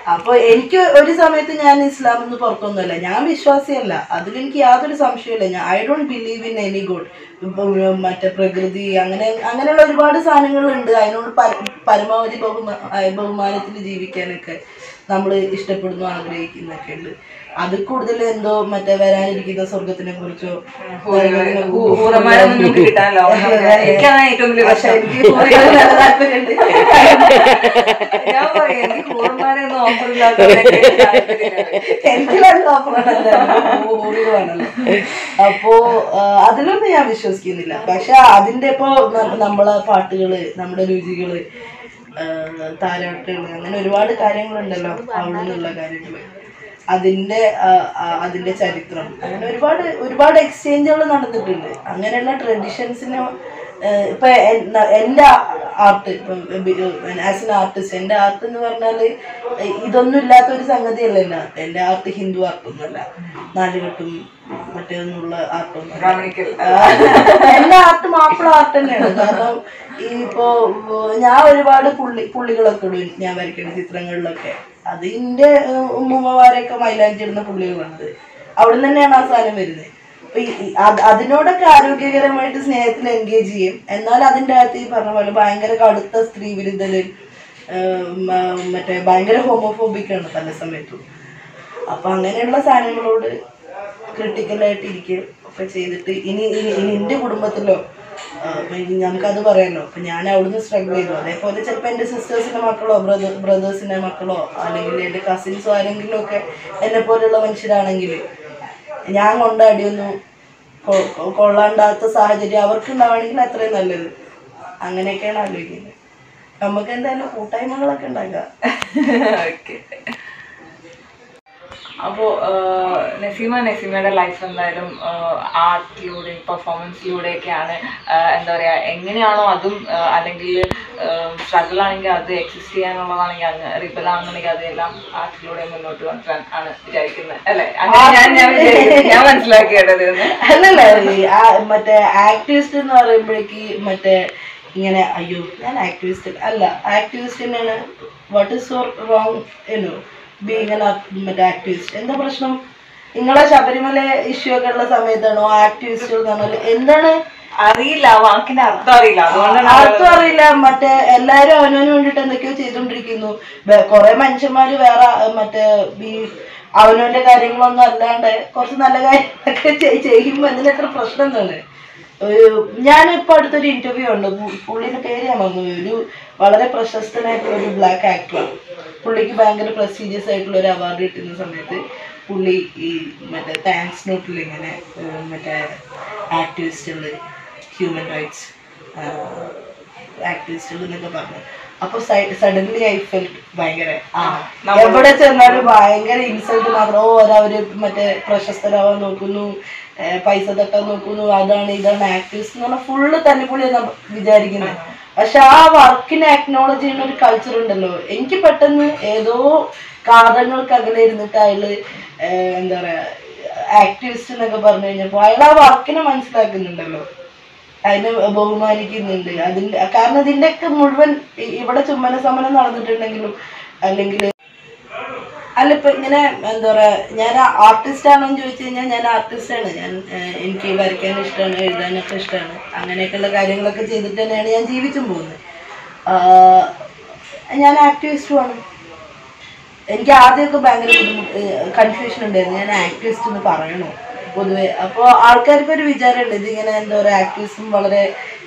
അപ്പൊ എനിക്ക് ഒരു സമയത്ത് ഞാൻ ഇസ്ലാം എന്ന് പുറത്തൊന്നുമല്ല ഞാൻ വിശ്വാസിയല്ല അതിൽ എനിക്ക് യാതൊരു സംശയമില്ല ഞാൻ I don't believe in any good മറ്റേ പ്രകൃതി അങ്ങനെ അങ്ങനെയുള്ള ഒരുപാട് സാധനങ്ങളുണ്ട് അതിനോട് പര- പരമാവധി ബഹുമാ ബഹുമാനത്തിൽ ജീവിക്കാനൊക്കെ നമ്മൾ ഇഷ്ടപ്പെടുന്നു ആഗ്രഹിക്കുന്നൊക്കെ ഉണ്ട് അത് കൂടുതൽ എന്തോ മറ്റേ വരാനിരിക്കുന്ന സ്വർഗത്തിനെ കുറിച്ചോ ഹൂറന്മാരൊന്നും നിങ്ങൾക്ക് കിട്ടാനല്ലോ എനിക്കാണ് ഏറ്റവും വലിയ പക്ഷെ പ്രശ്നം എനിക്ക് ഹൂറിനോട് നല്ല താല്പര്യമുണ്ട് ഞാൻ പറയും എനിക്ക് ഹൂറന്മാരെയൊന്നും ഓഫർ ഇല്ലാത്തവരൊക്കെ എനിക്ക് നല്ല ഓഫറാണല്ലോ ഊറുവാണല്ലോ അപ്പോ ആ, അതിലൊന്നും ഞാൻ വിശ്വസിക്കുന്നില്ല പക്ഷെ അതിന്റെ ഇപ്പോ ന- നമ്മളെ പാട്ടുകള് നമ്മുടെ രുചികള് ആ, താരാട്ടുകള് അങ്ങനെ ഒരുപാട് കാര്യങ്ങളുണ്ടല്ലോ അവിടെ നിന്നുള്ള കാര്യങ്ങള് അതിന്റെ ആ, ആ, അതിന്റെ ചരിത്രം അങ്ങനെ ഒരുപാട് ഒരുപാട് എക്സ്ചേഞ്ചുകൾ നടന്നിട്ടുണ്ട് അങ്ങനെയുള്ള ട്രഡീഷൻസിനെ ഇപ്പൊ എൻ- ന- എൻ്റെ ആർട്ട് ആസ് എൻ ആർട്ടിസ്റ്റ് എൻ്റെ ആർട്ട് എന്ന് പറഞ്ഞാല് ഇതൊന്നും ഇല്ലാത്ത ഒരു സംഗതിയല്ലല്ലോ എൻ്റെ ആർട്ട് ഹിന്ദു ആർട്ടൊന്നുമല്ല നാലുകെട്ടും മറ്റേതൊന്നുള്ള ആർട്ടൊന്നും ബ്രാഹ്മണിക്കൽ എല്ലാ ആർട്ട് മാപ്പിള ആർട്ട് തന്നെയാണ് കാരണം ഈ ഇപ്പോ ഉം, ഞാൻ ഒരുപാട് പുള്ളി പുള്ളികളൊക്കെ ഇടും ഞാൻ വരയ്ക്കുന്ന ചിത്രങ്ങളിലൊക്കെ അതിന്റെ ഉം, ഉമ്മുമ്മമാരെയൊക്കെ മൈലാഞ്ചി ഇടുന്ന പുള്ളികളുണ്ട് അവിടെ നിന്ന് തന്നെയാണ് ആ സാധനം വരുന്നത് അപ്പൊ ഈ- ഈ അത് അതിനോടൊക്കെ ആരോഗ്യകരമായിട്ട് സ്നേഹത്തിൽ എൻഗേജ് ചെയ്യും എന്നാൽ അതിൻ്റെ അകത്ത് ഈ പറഞ്ഞ പോലെ ഭയങ്കര കടുത്ത സ്ത്രീ വിരുദ്ധല് മറ്റേ ഭയങ്കര ഹോമോഫോബിക് ആണ് പല സമയത്തും അപ്പൊ അങ്ങനെയുള്ള സാധനങ്ങളോട് ക്രിട്ടിക്കലായിട്ട് ഇരിക്കുക ഒക്കെ ചെയ്തിട്ട് ഇനി ഇനി ഇനി എൻ്റെ കുടുംബത്തിലോ ആ, അപ്പൊ ഇനി നമുക്കത് പറയാമല്ലോ അപ്പൊ ഞാൻ അവിടുന്ന് സ്ട്രഗിൾ ചെയ്തു അതേപോലെ ചിലപ്പോൾ എൻ്റെ സിസ്റ്റേഴ്സിൻ്റെ മക്കളോ ബ്രദർ ബ്രദേഴ്സിൻ്റെ മക്കളോ അല്ലെങ്കിൽ എൻ്റെ കസിൻസോ ആരെങ്കിലും ഒക്കെ എന്നെ പോലെയുള്ള മനുഷ്യരാണെങ്കിൽ ഞാൻ കൊണ്ട അടിയൊന്നും കൊ- കൊ- കൊള്ളാണ്ടാത്ത സാഹചര്യം അവർക്ക് ഉണ്ടാവണമെങ്കിൽ അത്രയും നല്ലത് അങ്ങനെയൊക്കെയാണ് ആലോചിക്കുന്നത് നമുക്ക് എന്തായാലും കൂട്ടായ്മകളൊക്കെ ഉണ്ടാക്കാം ഓക്കെ അപ്പോൾ നസീമ നസീമയുടെ ലൈഫ് എന്തായാലും ആർട്ടിലൂടെയും പെർഫോമൻസിലൂടെയൊക്കെയാണ് എന്താ പറയുക എങ്ങനെയാണോ അതും ആ, അല്ലെങ്കിൽ സ്ട്രഗിൾ ആണെങ്കിൽ അത് എക്സിസ്റ്റ് ചെയ്യാനുള്ളതാണെങ്കിൽ അങ്ങ് റിബൽ ആണെന്നുണ്ടെങ്കിൽ അതെല്ലാം ആർട്ടിലൂടെ മുന്നോട്ട് കൊണ്ടുവരാൻ ആണ് വിചാരിക്കുന്നത് അല്ലേ അങ്ങനെ ഞാൻ ഞാൻ വിചാരിക്കുന്നത് ഞാൻ മനസ്സിലാക്കിയത് അല്ലല്ല ഈ ആ- മറ്റേ ആക്ടിവിസ്റ്റ് എന്ന് പറയുമ്പോഴേക്ക് മറ്റേ ഇങ്ങനെ അയ്യോ ഞാൻ ആക്ടിവിസ്റ്റ് അല്ല ആക്ടിവിസ്റ്റ് തന്നെയാണ് വാട്ട് ഇസ് ഫോർ റോങ് എന്നോ ബീങ് മറ്റേ ആക്ടിവിസ്റ്റ് എന്താ പ്രശ്നം നിങ്ങളെ ശബരിമല ഇഷ്യൂ ഒക്കെ ഉള്ള സമയത്താണോ ആക്ടിവിസ്റ്റുകൾ എന്ന് പറഞ്ഞാൽ എന്താണ് അറിയില്ല ആ വാക്കിന്റെ അർത്ഥം അറിയില്ല അതുകൊണ്ടാണ് ആർക്കും അറിയില്ല മറ്റേ എല്ലാരും അവനവന് വേണ്ടിട്ട് എന്തൊക്കെയോ ചെയ്തോണ്ടിരിക്കുന്നു വേ- കുറെ മനുഷ്യന്മാര് വേറെ ആ, മറ്റേ ഈ അവനവന്റെ കാര്യങ്ങളൊന്നും അല്ലാണ്ട് കുറച്ച് നല്ല കാര്യങ്ങളൊക്കെ ചെയ്- ചെയ്യുമ്പോ അതിന് എത്ര പ്രശ്നം എന്താണ് ഒരു ഞാനിപ്പോ അടുത്തൊരു ഇന്റർവ്യൂ ഉണ്ട് പു- പുള്ളിയുടെ പേര് ഞാൻ മറന്നു പോയി. ഒരു വളരെ പ്രശസ്തനായിട്ടുള്ള ഒരു ബ്ലാക്ക് ആക്ടറാണ് പുള്ളിക്ക് ഭയങ്കര പ്രസ്റ്റീജിയസ് ആയിട്ടുള്ള ഒരു അവാർഡ് കിട്ടുന്ന സമയത്ത് പുള്ളി ഈ മറ്റേ താങ്ക്സ് നോട്ടിൽ ഇങ്ങനെ ഏർ, മറ്റേ ആക്ടിവിസ്റ്റുകൾ ഹ്യൂമൻ റൈറ്റ്സ് ആക്ടിവിസ്റ്റുകൾ എന്നൊക്കെ പറഞ്ഞു അപ്പൊ സഡൻലി ഐ ഫെൽറ്റ് ഭയങ്കര ആ എവിടെ ചെന്നാലും ഭയങ്കര ഇൻസൾട്ട് മാത്രം ഓ അവര് മറ്റേ പ്രശസ്തരാവാൻ നോക്കുന്നു ഏ, പൈസ തട്ടാൻ നോക്കുന്നു അതാണ് ഇതാണ് ആക്ടിവിസ്റ്റ് എന്ന് പറഞ്ഞാൽ ഫുള്ള് തല്ലിപ്പൊളിയാണ് വിചാരിക്കുന്നത് പക്ഷെ ആ വർക്കിനെ അക്നോളജ് ചെയ്യുന്ന ഒരു കൾച്ചർ ഉണ്ടല്ലോ എനിക്ക് പെട്ടെന്ന് ഏതോ കാതങ്ങൾക്ക് അകലെ ഇരുന്നിട്ട് അയാള് ഏ, എന്താ പറയാ ആക്ടിവിസ്റ്റ് എന്നൊക്കെ പറഞ്ഞു കഴിഞ്ഞപ്പോ അയാൾ ആ വർക്കിനെ മനസ്സിലാക്കുന്നുണ്ടല്ലോ അതിനെ ബഹുമാനിക്കുന്നുണ്ട് അതിന്റെ കാരണം ഇതിന്റെയൊക്കെ മുഴുവൻ ഇ- ഇവിടെ ചുമ്മന സമരം നടന്നിട്ടുണ്ടെങ്കിലും അല്ലെങ്കിൽ അല്ല ഇപ്പൊ ഇങ്ങനെ എന്താ പറയാ ഞാൻ ആർട്ടിസ്റ്റ് ആണോ എന്ന് ചോദിച്ചു കഴിഞ്ഞാൽ ഞാൻ ആർട്ടിസ്റ്റ് ആണ് ഞാൻ ഏഹ്, എനിക്ക് വരയ്ക്കാൻ ഇഷ്ടമാണ് എഴുതാനൊക്കെ ഇഷ്ടമാണ് അങ്ങനെയൊക്കെയുള്ള കാര്യങ്ങളൊക്കെ ചെയ്തിട്ട് തന്നെയാണ് ഞാൻ ജീവിച്ചും പോകുന്നത് ആഹ്, ഞാൻ ആക്ടിവിസ്റ്റുമാണ് എനിക്ക് ആദ്യമൊക്കെ ഭയങ്കര കൺഫ്യൂഷൻ ഉണ്ടായിരുന്നു ഞാൻ ആക്ടിവിസ്റ്റ് എന്ന് പറയണോ പൊതുവെ അപ്പോൾ ആൾക്കാർക്ക് ഒരു വിചാരമുണ്ട് ഇതിങ്ങനെ എന്താ പറയുക ആക്ടിവിസം വളരെ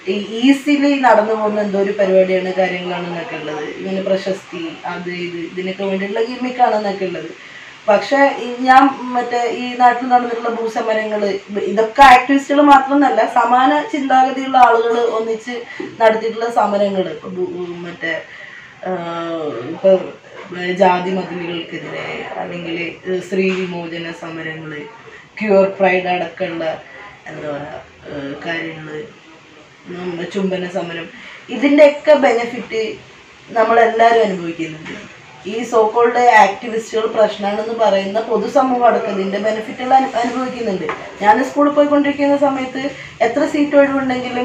ഈസിലി നടന്നു പോകുന്ന എന്തോ ഒരു പരിപാടിയാണ് കാര്യങ്ങളാണ് എന്നൊക്കെ ഉള്ളത് ഇങ്ങനെ പ്രശസ്തി അത് ഇത് ഇതിനൊക്കെ വേണ്ടിയിട്ടുള്ള ഗിമ്മിക്കാണെന്നൊക്കെ ഉള്ളത് പക്ഷെ ഈ ഞാൻ മറ്റേ ഈ നാട്ടിൽ നടന്നിട്ടുള്ള ഭൂസമരങ്ങൾ ഇതൊക്കെ ആക്ടിവിസ്റ്റുകൾ മാത്രമൊന്നല്ല സമാന ചിന്താഗതിയുള്ള ആളുകൾ ഒന്നിച്ച് നടത്തിയിട്ടുള്ള സമരങ്ങൾ മറ്റേ ആഹ് ഇപ്പൊ ജാതി മതിലുകൾക്കെതിരെ അല്ലെങ്കിൽ സ്ത്രീ വിമോചന സമരങ്ങൾ ക്യൂർ പ്രൈഡ് അടക്കമുള്ള എന്താ പറയുക കാര്യങ്ങൾ ചുംബന സമരം ഇതിൻ്റെയൊക്കെ ബെനിഫിറ്റ് നമ്മളെല്ലാവരും അനുഭവിക്കുന്നുണ്ട് ഈ സോക്കോൾഡ് ആക്ടിവിസ്റ്റുകൾ പ്രശ്നമാണെന്ന് പറയുന്ന പൊതുസമൂഹം അടക്കം ഇതിൻ്റെ ബെനിഫിറ്റുകൾ അനുഭവിക്കുന്നുണ്ട് ഞാൻ സ്കൂളിൽ പോയിക്കൊണ്ടിരിക്കുന്ന സമയത്ത് എത്ര സീറ്റ് ഒഴിവുണ്ടെങ്കിലും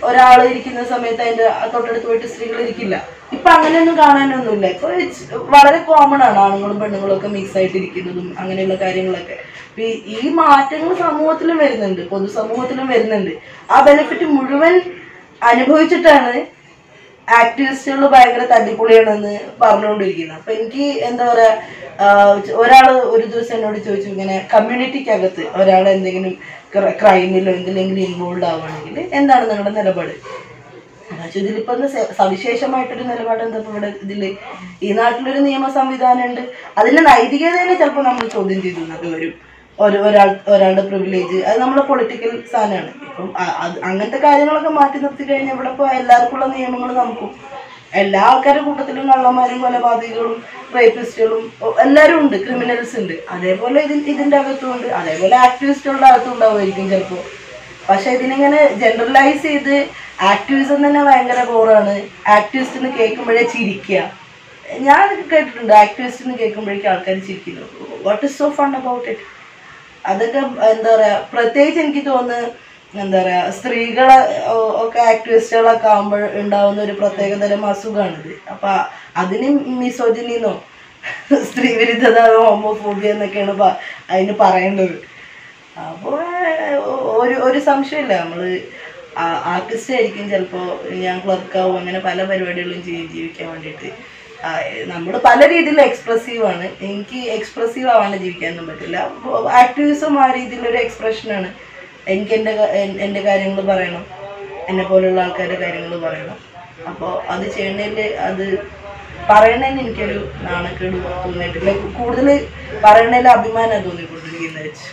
ഒരാൾ ഇരിക്കുന്ന സമയത്ത് അതിന്റെ തൊട്ടടുത്ത് പോയിട്ട് സ്ത്രീകൾ ഇരിക്കില്ല ഇപ്പൊ അങ്ങനെയൊന്നും കാണാനൊന്നുമില്ല ഇപ്പൊ it's വളരെ കോമൺ ആണ് ആണുങ്ങളും പെണ്ണുങ്ങളും ഒക്കെ മിക്സ് ആയിട്ട് ഇരിക്കുന്നതും അങ്ങനെയുള്ള കാര്യങ്ങളൊക്കെ ഇപ്പൊ ഈ- ഈ മാറ്റങ്ങൾ സമൂഹത്തിലും വരുന്നുണ്ട് പൊതുസമൂഹത്തിലും വരുന്നുണ്ട് ആ ബെനിഫിറ്റ് മുഴുവൻ അനുഭവിച്ചിട്ടാണ് ആക്ടിവിസ്റ്റുകൾ ഭയങ്കര തല്ലിപ്പൊളിയാണെന്ന് പറഞ്ഞുകൊണ്ടിരിക്കുന്നത് അപ്പൊ എനിക്ക് എന്താ പറയാ ഒരാൾ ഒരു ദിവസം എന്നോട് ചോദിച്ചു ഇങ്ങനെ കമ്മ്യൂണിറ്റിക്കകത്ത് ഒരാൾ എന്തെങ്കിലും ക്രൈമിലോ എന്തിലെങ്കിലും ഇൻവോൾവ് ആവുകയാണെങ്കിൽ എന്താണ് നിങ്ങളുടെ നിലപാട് പക്ഷെ ഇതിലിപ്പോ ഒന്ന് സ- സവിശേഷമായിട്ടൊരു നിലപാട് എന്താ ഇപ്പൊ ഇവിടെ ഇതില് ഈ നാട്ടിലൊരു നിയമ സംവിധാനം ഉണ്ട് അതിന്റെ നൈതികതയെ ചിലപ്പോൾ നമ്മൾ ചോദ്യം ചെയ്തു എന്നൊക്കെ വരും ഒരു ഒരാൾ ഒരാളുടെ പ്രിവിലേജ് അത് നമ്മുടെ പൊളിറ്റിക്കൽ സാധനമാണ് ഇപ്പം അ- അത് അങ്ങനത്തെ കാര്യങ്ങളൊക്കെ മാറ്റി നിർത്തി കഴിഞ്ഞാൽ ഇവിടെ ഇപ്പോൾ എല്ലാവർക്കും ഉള്ള നിയമങ്ങൾ നമുക്കും എല്ലാ ആൾക്കാരുടെ കൂട്ടത്തിലും കള്ളന്മാരും കൊലപാതകികളും റേപ്പിസ്റ്റുകളും എല്ലാവരും ഉണ്ട് ക്രിമിനൽസ് ഉണ്ട് അതേപോലെ ഇതിൻ ഇതിന്റെ അകത്തും ഉണ്ട് അതേപോലെ ആക്ടിവിസ്റ്റുകളുടെ അകത്തും ഉണ്ടാവുമായിരിക്കും ചിലപ്പോൾ പക്ഷെ ഇതിനിങ്ങനെ ജനറലൈസ് ചെയ്ത് ആക്ടിവിസം തന്നെ ഭയങ്കര ബോറാണ് ആക്ടിവിസ്റ്റിന് കേൾക്കുമ്പോഴേ ചിരിക്കുക ഞാൻ കേട്ടിട്ടുണ്ട് ആക്ടിവിസ്റ്റിന് കേൾക്കുമ്പോഴേക്കും ആൾക്കാർ ചിരിക്കുന്നു what is so fun about it അതൊക്കെ എന്താ പറയാ പ്രത്യേകിച്ച് എനിക്ക് തോന്നുന്നു എന്താ പറയാ സ്ത്രീകളെ ഓ- ഒക്കെ ആക്ടിവിസ്റ്റുകളൊക്കെ ആകുമ്പോൾ ഉണ്ടാവുന്ന ഒരു പ്രത്യേക തരം അസുഖമാണിത് അപ്പൊ അതിന് മിസോജിനിന്നോ സ്ത്രീ വിരുദ്ധത ഹോമോഫോബിയ എന്നൊക്കെയാണ് പ- അതിന് പറയേണ്ടത് അപ്പോൾ ഒരു ഒരു സംശയമില്ല നമ്മള് ആർട്ടിസ്റ്റ് ആയിരിക്കും ചിലപ്പോൾ ഞാൻ ക്ലർക്കാവും അങ്ങനെ പല പരിപാടികളും ചെയ്യും ജീവിക്കാൻ വേണ്ടിയിട്ട് നമ്മൾ പല രീതിയിൽ എക്സ്പ്രസീവ് ആണ് എനിക്ക് എക്സ്പ്രസീവ് ആവാണ്ട് ജീവിക്കാനൊന്നും പറ്റില്ല ആക്ടിവിസം ആ രീതിയിലൊരു എക്സ്പ്രഷനാണ് എനിക്ക് എൻ്റെ ക- എൻ- എൻ്റെ കാര്യങ്ങൾ പറയണം എന്നെ പോലുള്ള ആൾക്കാരുടെ കാര്യങ്ങൾ പറയണം അപ്പോൾ അത് ചെയ്യണതിൽ അത് പറയണതിന് എനിക്കൊരു നാണക്കേട് തോന്നിയിട്ടില്ല കൂടുതൽ പറയണതിൽ അഭിമാനം തോന്നിക്കൊണ്ടിരിക്കുന്നത് വെച്ച്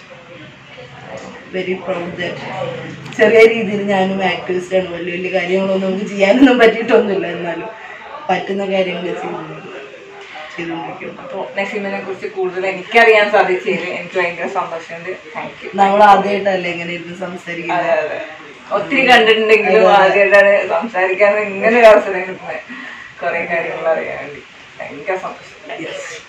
വെരി പ്രൗഡ് ദാറ്റ് ചെറിയ രീതിയിൽ ഞാനും ആക്ടിവിസ്റ്റ് ആണ് വലിയ വലിയ കാര്യങ്ങളൊന്നും നമുക്ക് ചെയ്യാനൊന്നും പറ്റിയിട്ടൊന്നുമില്ല എന്നാലും പറ്റുന്ന കാര്യങ്ങൾ ചെയ്തുകൊണ്ട് ചെയ്തുകൊണ്ടിരിക്കുന്നു അപ്പോൾ നസീമിനെ കുറിച്ച് കൂടുതൽ എനിക്കറിയാൻ സാധിച്ചതിൽ എനിക്ക് ഭയങ്കര സന്തോഷമുണ്ട് താങ്ക് യു നമ്മൾ ആദ്യമായിട്ടല്ലേ ഇങ്ങനെ ഇരുന്ന് സംസാരിക്കുന്നത് അതെ അതെ ഒത്തിരി കണ്ടിട്ടുണ്ടെങ്കിലും ആദ്യമായിട്ടാണ് സംസാരിക്കാൻ ഇങ്ങനെ ഒരു അവസരം കിട്ടുന്നത് കുറെ കാര്യങ്ങൾ അറിയാൻ വേണ്ടി ഭയങ്കര സന്തോഷം Yes.